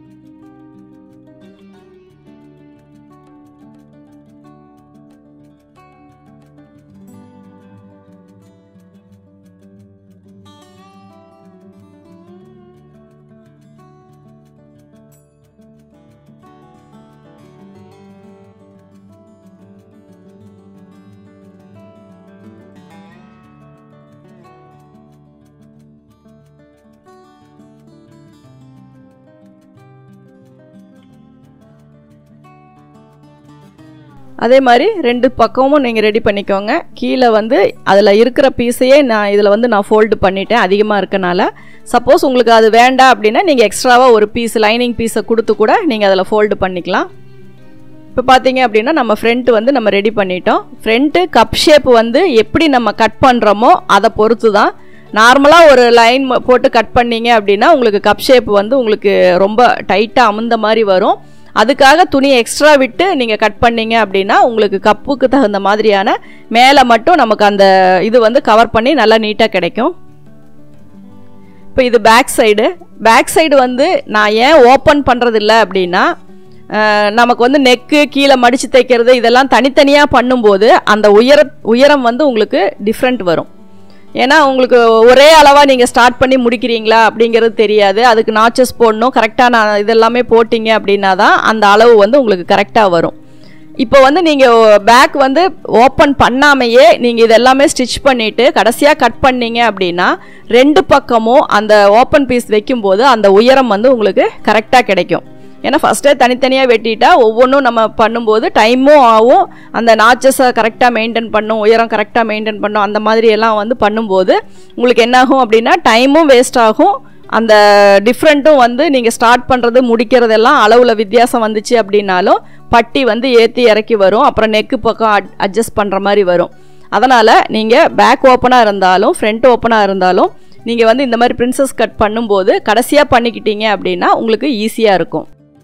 அதே மாதிரி ரெண்டு பக்கமும் நீங்கள் ரெடி பண்ணிக்கோங்க கீழே வந்து அதில் இருக்கிற பீஸையே நான் இதில் வந்து நான் ஃபோல்டு பண்ணிட்டேன் அதிகமாக இருக்கனால சப்போஸ் உங்களுக்கு அது வேண்டாம் அப்படின்னா நீங்கள் எக்ஸ்ட்ராவாக ஒரு பீஸ் லைனிங் பீஸை கொடுத்து கூட நீங்கள் அதில் ஃபோல்டு பண்ணிக்கலாம் இப்போ பார்த்தீங்க அப்படின்னா நம்ம ஃப்ரண்ட் வந்து நம்ம ரெடி பண்ணிட்டோம் ஃப்ரண்ட்டு கப் ஷேப் வந்து எப்படி நம்ம கட் பண்ணுறோமோ அதை பொறுத்து தான் நார்மலாக ஒரு லைன் போட்டு கட் பண்ணீங்க அப்படின்னா உங்களுக்கு கப் ஷேப் வந்து உங்களுக்கு ரொம்ப டைட்டாக அமுந்த மாதிரி வரும் அதுக்காக துணி எக்ஸ்ட்ரா விட்டு நீங்கள் கட் பண்ணீங்க அப்படின்னா உங்களுக்கு கப்புக்கு தகுந்த மாதிரியான மேலே மட்டும் நமக்கு அந்த இது வந்து கவர் பண்ணி நல்லா நீட்டாக கிடைக்கும் இப்போ இது பேக் சைடு பேக் சைடு வந்து நான் ஏன் ஓப்பன் பண்ணுறதில்ல அப்படின்னா நமக்கு வந்து நெக்கு கீழே மடித்து தைக்கிறது இதெல்லாம் தனித்தனியாக பண்ணும்போது அந்த உயர உயரம் வந்து உங்களுக்கு டிஃப்ரெண்ட் வரும் ஏன்னா உங்களுக்கு ஒரே அளவாக நீங்கள் ஸ்டார்ட் பண்ணி முடிக்கிறீங்களா அப்படிங்கிறது தெரியாது அதுக்கு நாச்சஸ் போடணும் கரெக்டாக நான் இதெல்லாமே போட்டிங்க அப்படின்னா தான் அந்த அளவு வந்து உங்களுக்கு கரெக்டாக வரும் இப்போ வந்து நீங்கள் பேக் வந்து ஓப்பன் பண்ணாமையே நீங்கள் இதெல்லாமே ஸ்டிச் பண்ணிவிட்டு கடைசியாக கட் பண்ணீங்க அப்படின்னா ரெண்டு பக்கமும் அந்த ஓப்பன் பீஸ் வைக்கும்போது அந்த உயரம் வந்து உங்களுக்கு கரெக்டாக கிடைக்கும் ஏன்னா ஃபஸ்ட்டே தனித்தனியாக வெட்டிட்டா ஒவ்வொன்றும் நம்ம பண்ணும்போது டைமும் ஆகும் அந்த நாச்சஸை கரெக்டாக மெயின்டைன் பண்ணும் உயரம் கரெக்டாக மெயின்டைன் பண்ணும் அந்த மாதிரி எல்லாம் வந்து பண்ணும்போது உங்களுக்கு என்னாகும் அப்படின்னா டைமும் வேஸ்ட் ஆகும் அந்த டிஃப்ரெண்ட்டும் வந்து நீங்கள் ஸ்டார்ட் பண்ணுறது முடிக்கிறதெல்லாம் அளவில் வித்தியாசம் வந்துச்சு அப்படின்னாலும் பட்டி வந்து ஏற்றி இறக்கி வரும் அப்புறம் நெக்கு பக்கம் அட் அட்ஜஸ்ட் பண்ணுற மாதிரி வரும் அதனால் நீங்கள் பேக் ஓப்பனாக இருந்தாலும் ஃப்ரண்ட் ஓப்பனாக இருந்தாலும் நீங்கள் வந்து இந்த மாதிரி பிரின்சஸ் கட் பண்ணும்போது கடைசியாக பண்ணிக்கிட்டீங்க அப்படின்னா உங்களுக்கு ஈஸியாக இருக்கும்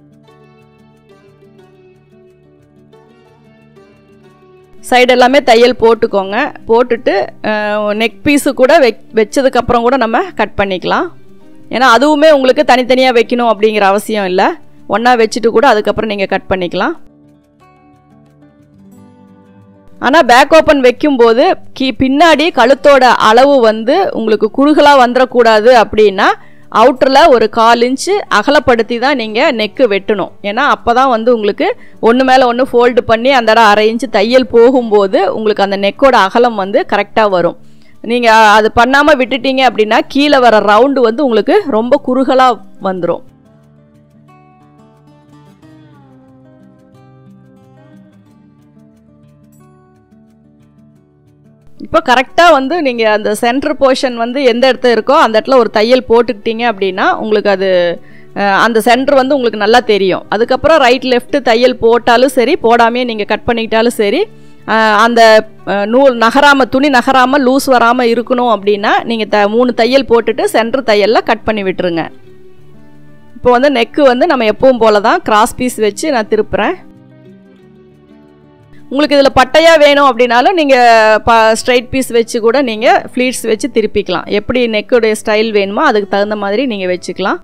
சைடு எல்லாமே தையல் போட்டுக்கோங்க போட்டுட்டு நெக் பீஸு கூட வெச் வச்சதுக்கப்புறம் கூட நம்ம கட் பண்ணிக்கலாம் ஏன்னா அதுவுமே உங்களுக்கு தனித்தனியாக வைக்கணும் அப்படிங்கிற அவசியம் இல்லை ஒன்றா வச்சுட்டு கூட அதுக்கப்புறம் நீங்கள் கட் பண்ணிக்கலாம் ஆனால் பேக் ஓப்பன் வைக்கும்போது கீ பின்னாடி கழுத்தோட அளவு வந்து உங்களுக்கு குறுகலாக வந்துடக்கூடாது அப்படின்னா அவுட்டரில் ஒரு கால் இன்ச்சு அகலப்படுத்தி தான் நீங்கள் நெக்கு வெட்டணும் ஏன்னா அப்போ தான் வந்து உங்களுக்கு ஒன்று மேலே ஒன்று ஃபோல்டு பண்ணி அந்த இடம் அரை இன்ச்சு தையல் போகும்போது உங்களுக்கு அந்த நெக்கோட அகலம் வந்து கரெக்டாக வரும் நீங்கள் அது பண்ணாமல் விட்டுட்டீங்க அப்படின்னா கீழே வர ரவுண்டு வந்து உங்களுக்கு ரொம்ப குறுகலாக வந்துடும் இப்போ கரெக்டாக வந்து நீங்கள் அந்த சென்டர் போர்ஷன் வந்து எந்த இடத்துல இருக்கோ அந்த இடத்துல ஒரு தையல் போட்டுக்கிட்டீங்க அப்படின்னா உங்களுக்கு அது அந்த சென்டர் வந்து உங்களுக்கு நல்லா தெரியும் அதுக்கப்புறம் ரைட் லெஃப்ட் தையல் போட்டாலும் சரி போடாமையே நீங்கள் கட் பண்ணிக்கிட்டாலும் சரி அந்த நூல் நகராமல் துணி நகராமல் லூஸ் வராமல் இருக்கணும் அப்படின்னா நீங்கள் த மூணு தையல் போட்டுட்டு சென்டர் தையலில் கட் பண்ணி விட்டுருங்க இப்போ வந்து நெக்கு வந்து நம்ம எப்பவும் போல தான் கிராஸ் பீஸ் வச்சு நான் திருப்புறேன் உங்களுக்கு இதில் பட்டையாக வேணும் அப்படின்னாலும் நீங்கள் ப ஸ்ட்ரைட் பீஸ் வச்சு கூட நீங்கள் ஃப்ளீட்ஸ் வச்சு திருப்பிக்கலாம் எப்படி நெக்குடைய ஸ்டைல் வேணுமோ அதுக்கு தகுந்த மாதிரி நீங்கள் வச்சுக்கலாம்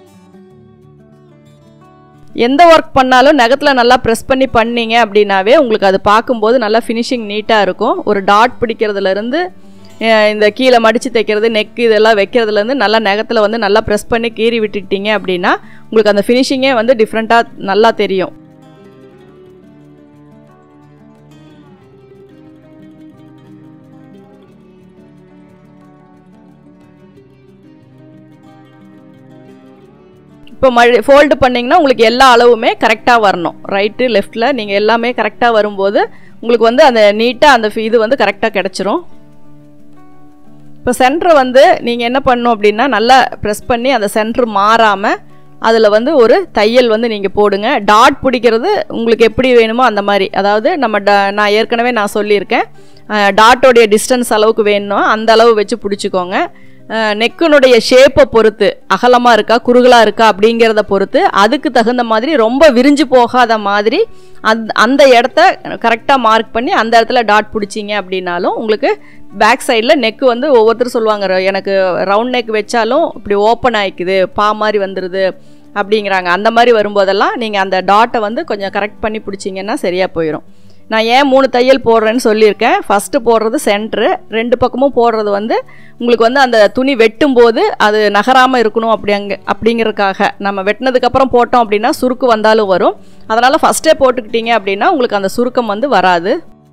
எந்த ஒர்க் பண்ணாலும் நகத்தில் நல்லா ப்ரெஸ் பண்ணி பண்ணீங்க அப்படின்னாவே உங்களுக்கு அது பார்க்கும்போது நல்லா ஃபினிஷிங் நீட்டாக இருக்கும் ஒரு டாட் பிடிக்கிறதுலேருந்து இந்த கீழே மடித்து தைக்கிறது நெக் இதெல்லாம் வைக்கிறதுலேருந்து நல்லா நகத்தில் வந்து நல்லா ப்ரெஸ் பண்ணி கீறி விட்டுட்டீங்க அப்படின்னா உங்களுக்கு அந்த ஃபினிஷிங்கே வந்து டிஃப்ரெண்ட்டாக நல்லா தெரியும் இப்போ மழை ஃபோல்டு பண்ணிங்கன்னா உங்களுக்கு எல்லா அளவுமே கரெக்டாக வரணும் ரைட்டு லெஃப்டில் நீங்கள் எல்லாமே கரெக்டாக வரும்போது உங்களுக்கு வந்து அந்த நீட்டாக அந்த இது வந்து கரெக்டாக கிடச்சிரும் இப்போ சென்டர் வந்து நீங்கள் என்ன பண்ணணும் அப்படின்னா நல்லா ப்ரெஸ் பண்ணி அந்த சென்டர் மாறாமல் அதில் வந்து ஒரு தையல் வந்து நீங்கள் போடுங்க டாட் பிடிக்கிறது உங்களுக்கு எப்படி வேணுமோ அந்த மாதிரி அதாவது நம்ம ட நான் ஏற்கனவே நான் சொல்லியிருக்கேன் டாட்டோடைய டிஸ்டன்ஸ் அளவுக்கு வேணுமோ அந்த அளவு வச்சு பிடிச்சிக்கோங்க நெக்கினுடைய ஷேப்பை பொறுத்து அகலமாக இருக்கா குறுகலாக இருக்கா அப்படிங்கிறத பொறுத்து அதுக்கு தகுந்த மாதிரி ரொம்ப விரிஞ்சு போகாத மாதிரி அந் அந்த இடத்த கரெக்டாக மார்க் பண்ணி அந்த இடத்துல டாட் பிடிச்சிங்க அப்படின்னாலும் உங்களுக்கு பேக் சைடில் நெக்கு வந்து ஒவ்வொருத்தரும் சொல்லுவாங்க எனக்கு ரவுண்ட் நெக் வச்சாலும் இப்படி ஓப்பன் ஆகிக்குது பா மாதிரி வந்துடுது அப்படிங்கிறாங்க அந்த மாதிரி வரும்போதெல்லாம் நீங்கள் அந்த டாட்டை வந்து கொஞ்சம் கரெக்ட் பண்ணி பிடிச்சிங்கன்னா சரியாக போயிடும் நான் ஏன் மூணு தையல் போடுறேன்னு சொல்லியிருக்கேன் ஃபஸ்ட்டு போடுறது சென்ட்ரு ரெண்டு பக்கமும் போடுறது வந்து உங்களுக்கு வந்து அந்த துணி வெட்டும் போது அது நகராமல் இருக்கணும் அப்படிங்க அப்படிங்கிறதுக்காக நம்ம வெட்டினதுக்கப்புறம் போட்டோம் அப்படின்னா சுருக்கு வந்தாலும் வரும் அதனால் ஃபஸ்ட்டே போட்டுக்கிட்டீங்க அப்படின்னா உங்களுக்கு அந்த சுருக்கம் வந்து வராது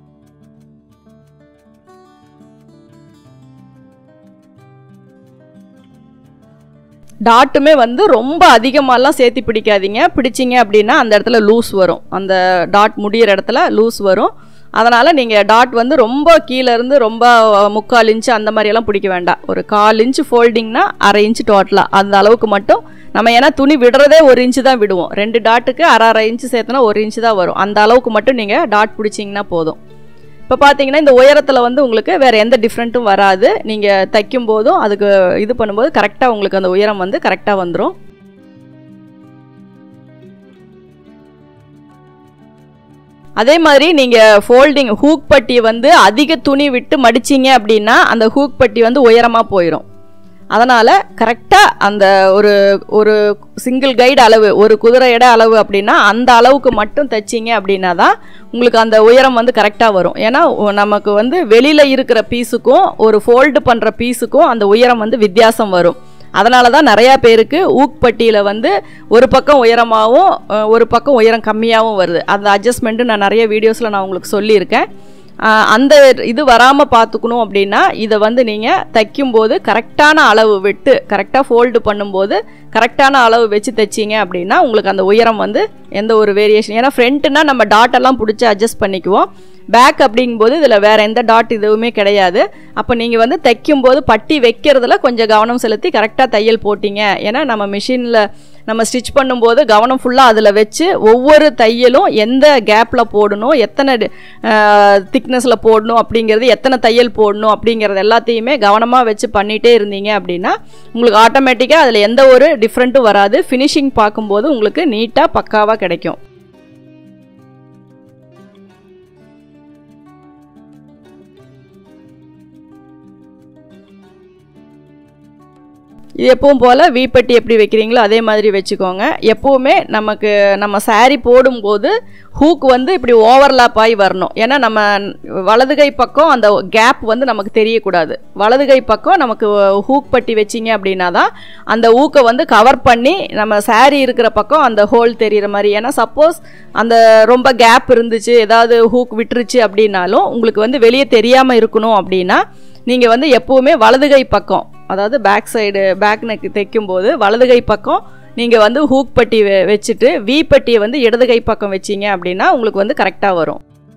டாட்டுமே வந்து ரொம்ப அதிகமாகலாம் சேர்த்து பிடிக்காதீங்க பிடிச்சிங்க அப்படின்னா அந்த இடத்துல லூஸ் வரும் அந்த டாட் முடியிற இடத்துல லூஸ் வரும் அதனால் நீங்கள் டாட் வந்து ரொம்ப கீழேருந்து ரொம்ப முக்கால் இன்ச்சு அந்த மாதிரியெல்லாம் பிடிக்க வேண்டாம் ஒரு கால் இன்ச்சு ஃபோல்டிங்னா அரை இன்ச்சு டோட்டலாக அந்த அளவுக்கு மட்டும் நம்ம ஏன்னா துணி விடுறதே ஒரு இன்ச்சு தான் விடுவோம் ரெண்டு டாட்டுக்கு அரை அரை இன்ச்சு சேர்த்தனா ஒரு இன்ச்சு தான் வரும் அந்த அளவுக்கு மட்டும் நீங்கள் டாட் பிடிச்சிங்கன்னா போதும் இப்போ பார்த்தீங்கன்னா இந்த உயரத்தில் வந்து உங்களுக்கு வேறு எந்த டிஃப்ரெண்ட்டும் வராது நீங்கள் தைக்கும் போதும் அதுக்கு இது பண்ணும்போது கரெக்டாக உங்களுக்கு அந்த உயரம் வந்து கரெக்டாக வந்துடும் அதே மாதிரி நீங்கள் ஃபோல்டிங் ஹூக் பட்டி வந்து அதிக துணி விட்டு மடிச்சிங்க அப்படின்னா அந்த ஹூக் பட்டி வந்து உயரமாக போயிடும் அதனால் கரெக்டாக அந்த ஒரு ஒரு சிங்கிள் கைடு அளவு ஒரு குதிரை இட அளவு அப்படின்னா அந்த அளவுக்கு மட்டும் தைச்சிங்க அப்படின்னா தான் உங்களுக்கு அந்த உயரம் வந்து கரெக்டாக வரும் ஏன்னா நமக்கு வந்து வெளியில் இருக்கிற பீஸுக்கும் ஒரு ஃபோல்டு பண்ணுற பீஸுக்கும் அந்த உயரம் வந்து வித்தியாசம் வரும் அதனால தான் நிறையா பேருக்கு ஊக்பட்டியில் வந்து ஒரு பக்கம் உயரமாகவும் ஒரு பக்கம் உயரம் கம்மியாகவும் வருது அந்த அட்ஜஸ்ட்மெண்ட்டு நான் நிறைய வீடியோஸில் நான் உங்களுக்கு சொல்லியிருக்கேன் ஆஹ் அந்த இது வராமல் பார்த்துக்கணும் அப்படின்னா இதை வந்து நீங்கள் தைக்கும்போது கரெக்டான அளவு விட்டு கரெக்டாக ஃபோல்டு பண்ணும்போது கரெக்டான அளவு வச்சு தைச்சிங்க அப்படின்னா உங்களுக்கு அந்த உயரம் வந்து எந்த ஒரு வேரியேஷன் ஏன்னா ஃப்ரண்ட்டுனா நம்ம டாட் எல்லாம் பிடிச்சி அட்ஜஸ்ட் பண்ணிக்குவோம் பேக் அப்படிங்கும்போது இதில் வேறு எந்த டாட் இதுவுமே கிடையாது அப்போ நீங்கள் வந்து தைக்கும்போது பட்டி வைக்கிறதுல கொஞ்சம் கவனம் செலுத்தி கரெக்டாக தையல் போட்டிங்க ஏன்னா நம்ம மிஷினில் நம்ம ஸ்டிச் பண்ணும்போது கவனம் ஃபுல்லாக அதில் வச்சு ஒவ்வொரு தையலும் எந்த கேப்பில் போடணும் எத்தனை திக்னஸில் போடணும் அப்படிங்கிறது எத்தனை தையல் போடணும் அப்படிங்கிறது எல்லாத்தையுமே கவனமாக வச்சு பண்ணிகிட்டே இருந்தீங்க அப்படின்னா உங்களுக்கு ஆட்டோமேட்டிக்காக அதில் எந்த ஒரு டிஃப்ரெண்ட்டும் வராது ஃபினிஷிங் பார்க்கும்போது உங்களுக்கு நீட்டாக பக்காவாக கிடைக்கும் இது எப்பவும் போல் வீப்பட்டி எப்படி வைக்கிறீங்களோ அதே மாதிரி வச்சுக்கோங்க எப்போவுமே நமக்கு நம்ம saree போடும்போது ஹூக் வந்து இப்படி ஓவர்லாப் ஆகி வரணும் ஏன்னா நம்ம வலது கை பக்கம் அந்த கேப் வந்து நமக்கு தெரியக்கூடாது வலது கை பக்கம் நமக்கு ஹூக் பட்டி வச்சிங்க அப்படின்னா தான் அந்த ஊக்கை வந்து கவர் பண்ணி நம்ம saree இருக்கிற பக்கம் அந்த ஹோல் தெரிகிற மாதிரி ஏன்னா சப்போஸ் அந்த ரொம்ப கேப் இருந்துச்சு ஏதாவது ஹூக் விட்டுருச்சு அப்படின்னாலும் உங்களுக்கு வந்து வெளியே தெரியாமல் இருக்கணும் அப்படின்னா நீங்கள் வந்து எப்போவுமே வலது கை பக்கம் அதாவது பேக் சைடு பேக் நெக் தைக்கும்போது வலது கை பக்கம் நீங்கள் வந்து ஹூக் பட்டி வெ வச்சுட்டு வி பட்டியை வந்து இடது கை பக்கம் வச்சீங்க அப்படின்னா உங்களுக்கு வந்து கரெக்டாக வரும்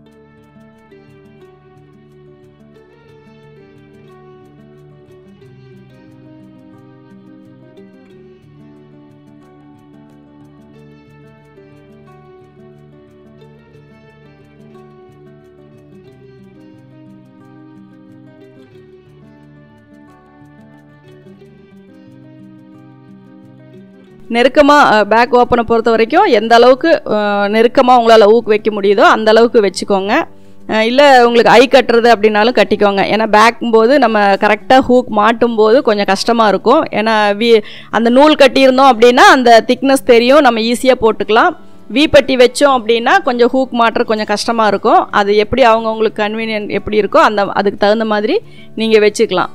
நெருக்கமாக பேக் ஓப்பனை பொறுத்த வரைக்கும் எந்த அளவுக்கு நெருக்கமாக உங்களால் ஊக்கு வைக்க முடியுதோ அந்த அளவுக்கு வச்சுக்கோங்க இல்லை உங்களுக்கு ஐ கட்டுறது அப்படின்னாலும் கட்டிக்கோங்க ஏன்னா பேக்கும் போது நம்ம கரெக்டாக ஹூக் மாட்டும் போது கொஞ்சம் கஷ்டமாக இருக்கும் ஏன்னா வி அந்த நூல் கட்டியிருந்தோம் அப்படின்னா அந்த திக்னஸ் தெரியும் நம்ம ஈஸியாக போட்டுக்கலாம் வி பட்டி வச்சோம் அப்படின்னா கொஞ்சம் ஹூக் மாட்டுற கொஞ்சம் கஷ்டமாக இருக்கும் அது எப்படி அவங்கவுங்களுக்கு கன்வீனியன்ட் எப்படி இருக்கோ அந்த அதுக்கு தகுந்த மாதிரி நீங்கள் வச்சுக்கலாம்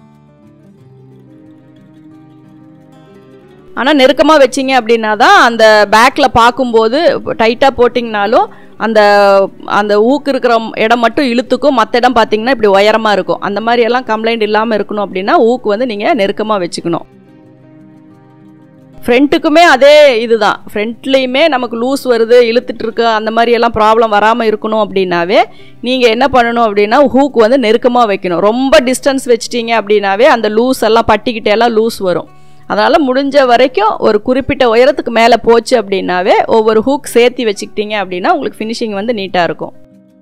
ஆனால் நெருக்கமாக வச்சிங்க அப்படின்னா தான் அந்த பேக்கில் பார்க்கும்போது டைட்டாக போட்டிங்கனாலும் அந்த அந்த ஊக்கு இருக்கிற இடம் மட்டும் இழுத்துக்கும் மற்ற இடம் பார்த்தீங்கன்னா இப்படி உயரமாக இருக்கும் அந்த மாதிரி எல்லாம் கம்ப்ளைண்ட் இல்லாமல் இருக்கணும் அப்படின்னா ஊக்கு வந்து நீங்கள் நெருக்கமாக வச்சுக்கணும் ஃப்ரண்ட்டுக்குமே அதே இதுதான் ஃப்ரண்ட்லேயுமே நமக்கு லூஸ் வருது இழுத்துட்டு இருக்கு அந்த மாதிரி எல்லாம் ப்ராப்ளம் வராமல் இருக்கணும் அப்படின்னாவே நீங்கள் என்ன பண்ணணும் அப்படின்னா ஹூக் வந்து நெருக்கமாக வைக்கணும் ரொம்ப டிஸ்டன்ஸ் வச்சிட்டீங்க அப்படின்னாவே அந்த லூஸ் எல்லாம் பட்டிக்கிட்டே எல்லாம் லூஸ் வரும் அதனால் முடிஞ்ச வரைக்கும் ஒரு குறிப்பிட்ட உயரத்துக்கு மேலே போச்சு அப்படின்னாவே ஒவ்வொரு ஹூக் சேர்த்தி வச்சுக்கிட்டீங்க அப்படின்னா உங்களுக்கு ஃபினிஷிங் வந்து நீட்டாக இருக்கும்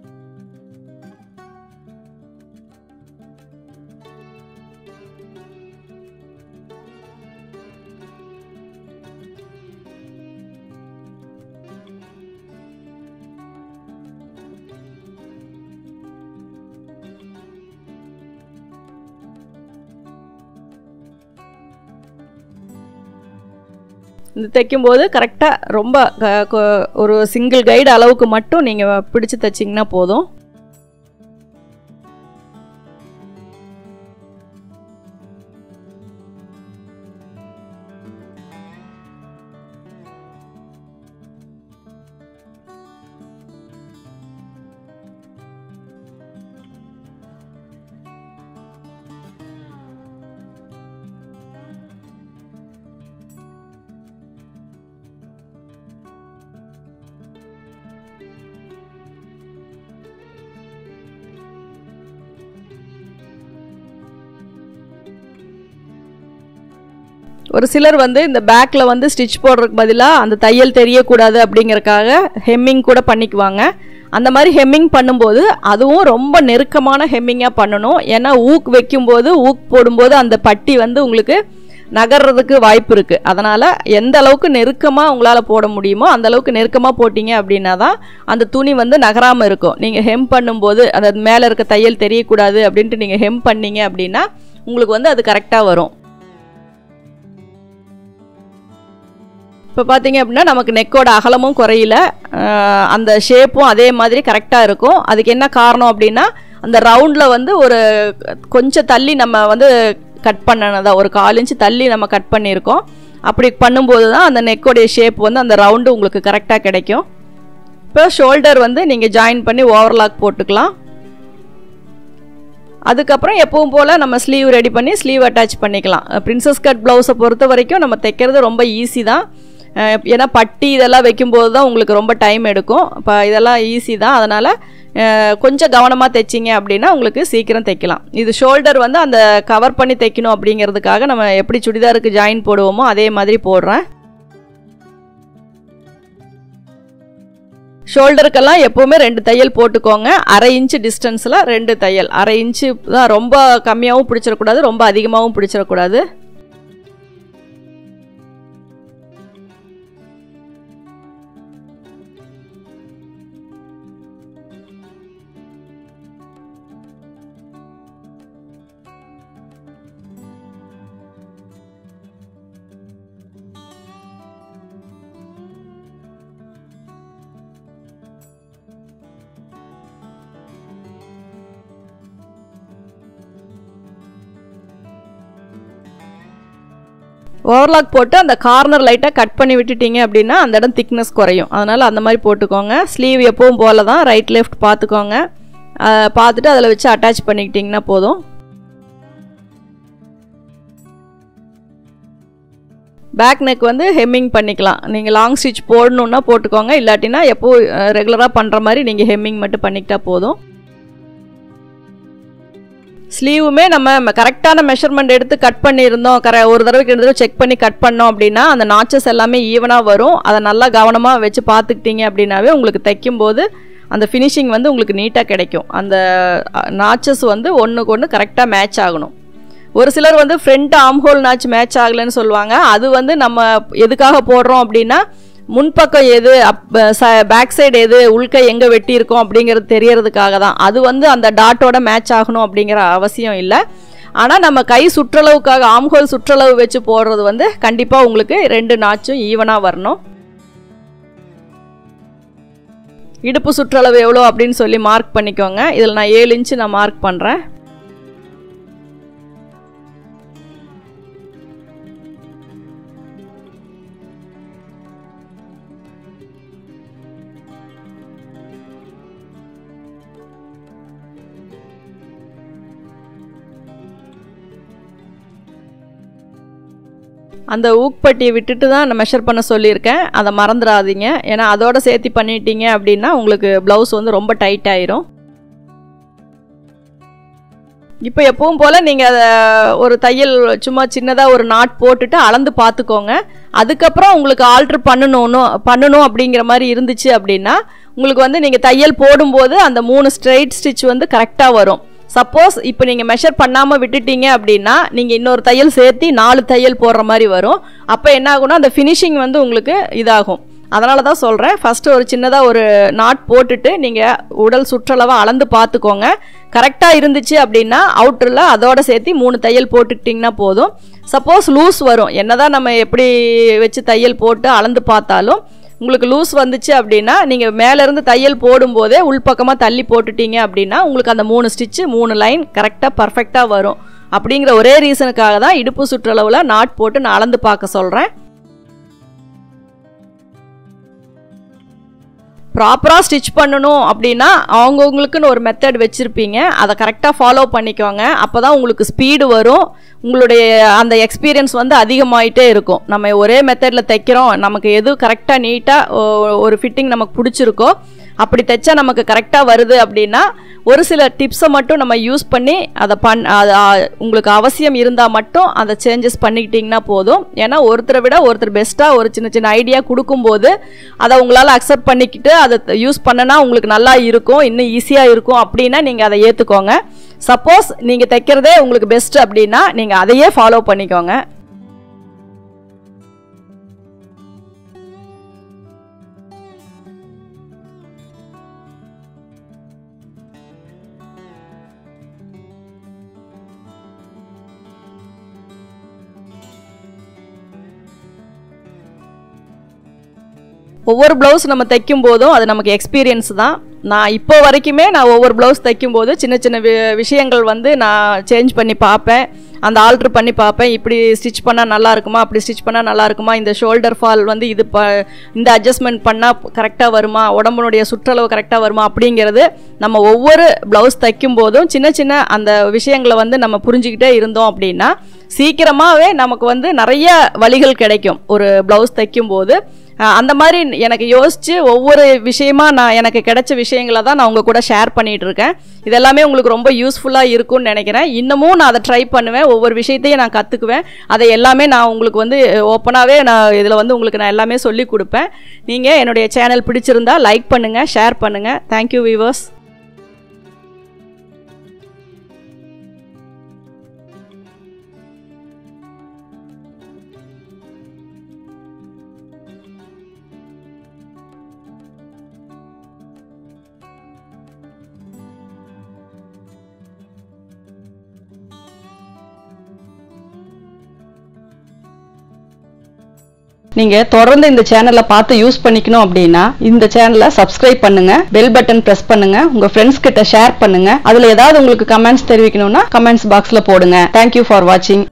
இந்த தைக்கும்போது கரெக்டாக ரொம்ப க- கொ- ஒரு சிங்கிள் கைடு அளவுக்கு மட்டும் நீங்கள் பிடிச்சு தைச்சிங்கன்னா போதும் ஒரு சிலர் வந்து இந்த பேக்கில் வந்து ஸ்டிச் போடுறதுக்கு பதிலாக அந்த தையல் தெரியக்கூடாது அப்படிங்கறக்காக ஹெம்மிங் கூட பண்ணிக்குவாங்க அந்த மாதிரி ஹெம்மிங் பண்ணும்போது அதுவும் ரொம்ப நெருக்கமான ஹெம்மிங்காக பண்ணணும் ஏன்னா ஊக் வைக்கும்போது ஊக் போடும்போது அந்த பட்டி வந்து உங்களுக்கு நகர்றதுக்கு வாய்ப்பு இருக்குது அதனால் எந்த அளவுக்கு நெருக்கமாக உங்களால் போட முடியுமோ அந்த அளவுக்கு நெருக்கமாக போட்டிங்க அப்படின்னா தான் அந்த துணி வந்து நகராமல் இருக்கும் நீங்கள் ஹெம் பண்ணும்போது அந்த மேலே இருக்க தையல் தெரியக்கூடாது அப்படின்ட்டு நீங்கள் ஹெம் பண்ணீங்க அப்படின்னா உங்களுக்கு வந்து அது கரெக்டாக வரும் இப்போ பார்த்தீங்க அப்படின்னா நமக்கு நெக்கோட அகலமும் குறையல அஹ் அந்த ஷேப்பும் அதே மாதிரி கரெக்டாக இருக்கும் அதுக்கு என்ன காரணம் அப்படின்னா அந்த ரவுண்டில் வந்து ஒரு கொஞ்சம் தள்ளி நம்ம வந்து கட் பண்ணனதா ஒரு கால் இன்ச்சு தள்ளி நம்ம கட் பண்ணியிருக்கோம் அப்படி பண்ணும்போது தான் அந்த நெக்கோடைய ஷேப் வந்து அந்த ரவுண்டு உங்களுக்கு கரெக்டாக கிடைக்கும் இப்போ ஷோல்டர் வந்து நீங்கள் ஜாயின் பண்ணி ஓவர்லாக் போட்டுக்கலாம் அதுக்கப்புறம் எப்பவும் போல் நம்ம ஸ்லீவ் ரெடி பண்ணி ஸ்லீவ் அட்டாச் பண்ணிக்கலாம் பிரின்சஸ் கட் ப்ளவுஸை பொறுத்த வரைக்கும் நம்ம தைக்கிறது ரொம்ப ஈஸி தான் அஹ் ஏன்னா பட்டி இதெல்லாம் வைக்கும்போது தான் உங்களுக்கு ரொம்ப டைம் எடுக்கும் இப்போ இதெல்லாம் ஈஸி தான் அதனால் கொஞ்சம் கவனமாக தைச்சிங்க அப்படின்னா உங்களுக்கு சீக்கிரம் தைக்கலாம் இது ஷோல்டர் வந்து அந்த கவர் பண்ணி தைக்கணும் அப்படிங்கிறதுக்காக நம்ம எப்படி சுடிதாருக்கு ஜாயின் போடுவோமோ அதே மாதிரி போடுறேன் ஷோல்டருக்கெல்லாம் எப்போவுமே ரெண்டு தையல் போட்டுக்கோங்க அரை இன்ச்சு டிஸ்டன்ஸில் ரெண்டு தையல் அரை இன்ச்சு தான் ரொம்ப கம்மியாகவும் பிடிச்சிடக்கூடாது ரொம்ப அதிகமாகவும் பிடிச்சிடக்கூடாது ஓவர்லாக் போட்டு அந்த கார்னர் லைட்டாக கட் பண்ணி விட்டுட்டீங்க அப்படின்னா அந்த இடம் திக்னஸ் குறையும் அதனால் அந்த மாதிரி போட்டுக்கோங்க ஸ்லீவ் எப்பவும் போல தான் ரைட் லெஃப்ட் பார்த்துக்கோங்க அஹ் பார்த்துட்டு அதில் வச்சு அட்டாச் பண்ணிக்கிட்டிங்கன்னா போதும் பேக் நெக் வந்து ஹெம்மிங் பண்ணிக்கலாம் நீங்கள் லாங் ஸ்டிச் போடணுன்னா போட்டுக்கோங்க இல்லாட்டினா எப்போ ரெகுலராக பண்ணுற மாதிரி நீங்கள் ஹெம்மிங் மட்டும் பண்ணிக்கிட்டா போதும் ஸ்லீவுமே நம்ம கரெக்டான மெஷர்மெண்ட் எடுத்து கட் பண்ணியிருந்தோம் கர ஒரு தடவைக்கு ரெண்டு தடவை செக் பண்ணி கட் பண்ணோம் அப்படின்னா அந்த நாச்சஸ் எல்லாமே ஈவனாக வரும் அதை நல்லா கவனமாக வச்சு பார்த்துக்கிட்டீங்க அப்படின்னாவே உங்களுக்கு தைக்கும்போது அந்த ஃபினிஷிங் வந்து உங்களுக்கு நீட்டாக கிடைக்கும் அந்த நாச்சஸ் வந்து ஒன்றுக்கு ஒன்று கரெக்டாக மேட்ச் ஆகணும் ஒரு சிலர் வந்து ஃப்ரண்ட் ஆம்ஹோல் நாச் மேட்ச் ஆகலைன்னு சொல்லுவாங்க அது வந்து நம்ம எதுக்காக போடுறோம் அப்படின்னா முன்பக்கம் எது அப் பேக் சைடு எது உள்கை எங்கே வெட்டியிருக்கோம் அப்படிங்கிறது தெரியறதுக்காக தான் அது வந்து அந்த டாட்டோட மேட்ச் ஆகணும் அப்படிங்கிற அவசியம் இல்லை ஆனால் நம்ம கை சுற்றளவுக்காக ஆம்ஹோல் சுற்றளவு வச்சு போடுறது வந்து கண்டிப்பாக உங்களுக்கு ரெண்டு நாச்சும் ஈவனாக வரணும் இடுப்பு சுற்றளவு எவ்வளோ அப்படின்னு சொல்லி மார்க் பண்ணிக்கோங்க இதில் நான் ஏழு இன்ச்சு நான் மார்க் பண்ணுறேன் அந்த ஊக்பட்டியை விட்டுட்டு தான் நான் மெஷர் பண்ண சொல்லியிருக்கேன் அதை மறந்துடாதீங்க ஏன்னா அதோட சேர்த்து பண்ணிட்டீங்க அப்படின்னா உங்களுக்கு ப்ளவுஸ் வந்து ரொம்ப டைட் ஆயிரும் இப்போ எப்பவும் போல் நீங்கள் அதை ஒரு தையல் சும்மா சின்னதாக ஒரு நாட் போட்டுட்டு அளந்து பார்த்துக்கோங்க அதுக்கப்புறம் உங்களுக்கு ஆல்ட்ரு பண்ணணும்னு பண்ணணும் அப்படிங்கிற மாதிரி இருந்துச்சு அப்படின்னா உங்களுக்கு வந்து நீங்கள் தையல் போடும்போது அந்த மூணு ஸ்ட்ரைட் ஸ்டிச் வந்து கரெக்டாக வரும் சப்போஸ் இப்போ நீங்கள் மெஷர் பண்ணாமல் விட்டுட்டீங்க அப்படின்னா நீங்கள் இன்னொரு தையல் சேர்த்து நாலு தையல் போடுற மாதிரி வரும் அப்போ என்ன ஆகும்னா அந்த ஃபினிஷிங் வந்து உங்களுக்கு இதாகும் அதனால தான் சொல்கிறேன் ஃபஸ்ட்டு ஒரு சின்னதாக ஒரு நாட் போட்டுட்டு நீங்கள் உடல் சுற்றளவை அளந்து பார்த்துக்கோங்க கரெக்டாக இருந்துச்சு அப்படின்னா அவுட்டரில் அதோட சேர்த்து மூணு தையல் போட்டுக்கிட்டிங்கன்னா போதும் சப்போஸ் லூஸ் வரும் என்னதான் நம்ம எப்படி வச்சு தையல் போட்டு அளந்து பார்த்தாலும் உங்களுக்கு லூஸ் வந்துச்சு அப்படின்னா நீங்கள் மேலேருந்து தையல் போடும்போதே உள்பக்கமாக தள்ளி போட்டுட்டீங்க அப்படின்னா உங்களுக்கு அந்த மூணு ஸ்டிச்சு மூணு லைன் கரெக்டாக பர்ஃபெக்டாக வரும் அப்படிங்கிற ஒரே ரீசனுக்காக தான் இடுப்பு சுற்றளவில் நாட் போட்டு நான் அளந்து பார்க்க சொல்கிறேன் ப்ராப்பராக ஸ்டிச் பண்ணணும் அப்படின்னா அவங்கவுங்களுக்குன்னு ஒரு மெத்தட் வச்சுருப்பீங்க அதை கரெக்டாக ஃபாலோ பண்ணிக்கோங்க அப்போ தான் உங்களுக்கு ஸ்பீடு வரும் உங்களுடைய அந்த எக்ஸ்பீரியன்ஸ் வந்து அதிகமாயிட்டே இருக்கும் நம்ம ஒரே மெத்தடில் தைக்கிறோம் நமக்கு எது கரெக்டாக நீட்டாக ஒரு ஃபிட்டிங் நமக்கு பிடிச்சிருக்கோ அப்படி தைச்சா நமக்கு கரெக்டாக வருது அப்படின்னா ஒரு சில டிப்ஸை மட்டும் நம்ம யூஸ் பண்ணி அதை பண் அது உங்களுக்கு அவசியம் இருந்தால் மட்டும் அதை சேஞ்சஸ் பண்ணிக்கிட்டிங்கன்னா போதும் ஏன்னா ஒருத்தரை விட ஒருத்தர் பெஸ்ட்டாக ஒரு சின்ன சின்ன ஐடியா கொடுக்கும்போது அதை உங்களால் அக்செப்ட் பண்ணிக்கிட்டு அதை யூஸ் பண்ணனா உங்களுக்கு நல்லா இருக்கும் இன்னும் ஈஸியாக இருக்கும் அப்படின்னா நீங்கள் அதை ஏற்றுக்கோங்க சப்போஸ் நீங்கள் தைக்கிறதே உங்களுக்கு பெஸ்ட் அப்படின்னா நீங்கள் அதையே ஃபாலோ பண்ணிக்கோங்க ஒவ்வொரு ப்ளவுஸ் நம்ம தைக்கும் போதும் அது நமக்கு எக்ஸ்பீரியன்ஸ் தான் நான் இப்போ வரைக்குமே நான் ஒவ்வொரு ப்ளவுஸ் தைக்கும்போது சின்ன சின்ன வி விஷயங்கள் வந்து நான் சேஞ்ச் பண்ணி பார்ப்பேன் அந்த ஆல்ட்ரு பண்ணி பார்ப்பேன் இப்படி ஸ்டிச் பண்ணால் நல்லா இருக்குமா அப்படி ஸ்டிச் பண்ணால் நல்லா இருக்குமா இந்த ஷோல்டர் ஃபால் வந்து இது ப இந்த அட்ஜஸ்ட்மெண்ட் பண்ணால் கரெக்டாக வருமா உடம்புனுடைய சுற்றளவு கரெக்டாக வருமா அப்படிங்கிறது நம்ம ஒவ்வொரு ப்ளவுஸ் தைக்கும் போதும் சின்ன சின்ன அந்த விஷயங்களை வந்து நம்ம புரிஞ்சுக்கிட்டே இருந்தோம் அப்படின்னா சீக்கிரமாகவே நமக்கு வந்து நிறைய வழிகள் கிடைக்கும் ஒரு ப்ளவுஸ் தைக்கும் போது அஹ், அந்த மாதிரி எனக்கு யோசித்து ஒவ்வொரு விஷயமா நான் எனக்கு கிடைச்ச விஷயங்களை தான் நான் உங்கள் கூட ஷேர் பண்ணிகிட்டு இருக்கேன் இதெல்லாமே உங்களுக்கு ரொம்ப யூஸ்ஃபுல்லாக இருக்கும்னு நினைக்கிறேன் இன்னமும் நான் அதை ட்ரை பண்ணுவேன் ஒவ்வொரு விஷயத்தையும் நான் கற்றுக்குவேன் அதை எல்லாமே நான் உங்களுக்கு வந்து ஓப்பனாகவே நான் இதில் வந்து உங்களுக்கு நான் எல்லாமே சொல்லி கொடுப்பேன் நீங்கள் என்னுடைய சேனல் பிடிச்சிருந்தா லைக் பண்ணுங்கள் ஷேர் பண்ணுங்கள் தேங்க்யூ வீவர்ஸ் நீங்க தொடர்ந்து இந்த சேனலை பார்த்து யூஸ் பண்ணிக்கணும் அப்படின்னா இந்த சேனலை சப்ஸ்கிரைப் பண்ணுங்க பெல் பட்டன் பிரஸ் பண்ணுங்க உங்க ஃப்ரெண்ட்ஸ் கிட்ட ஷேர் பண்ணுங்க அதுல ஏதாவது உங்களுக்கு கமெண்ட்ஸ் தெரிவிக்கணும்னா கமெண்ட்ஸ் பாக்ஸ்ல போடுங்க தேங்க்யூ ஃபார் வாட்சிங்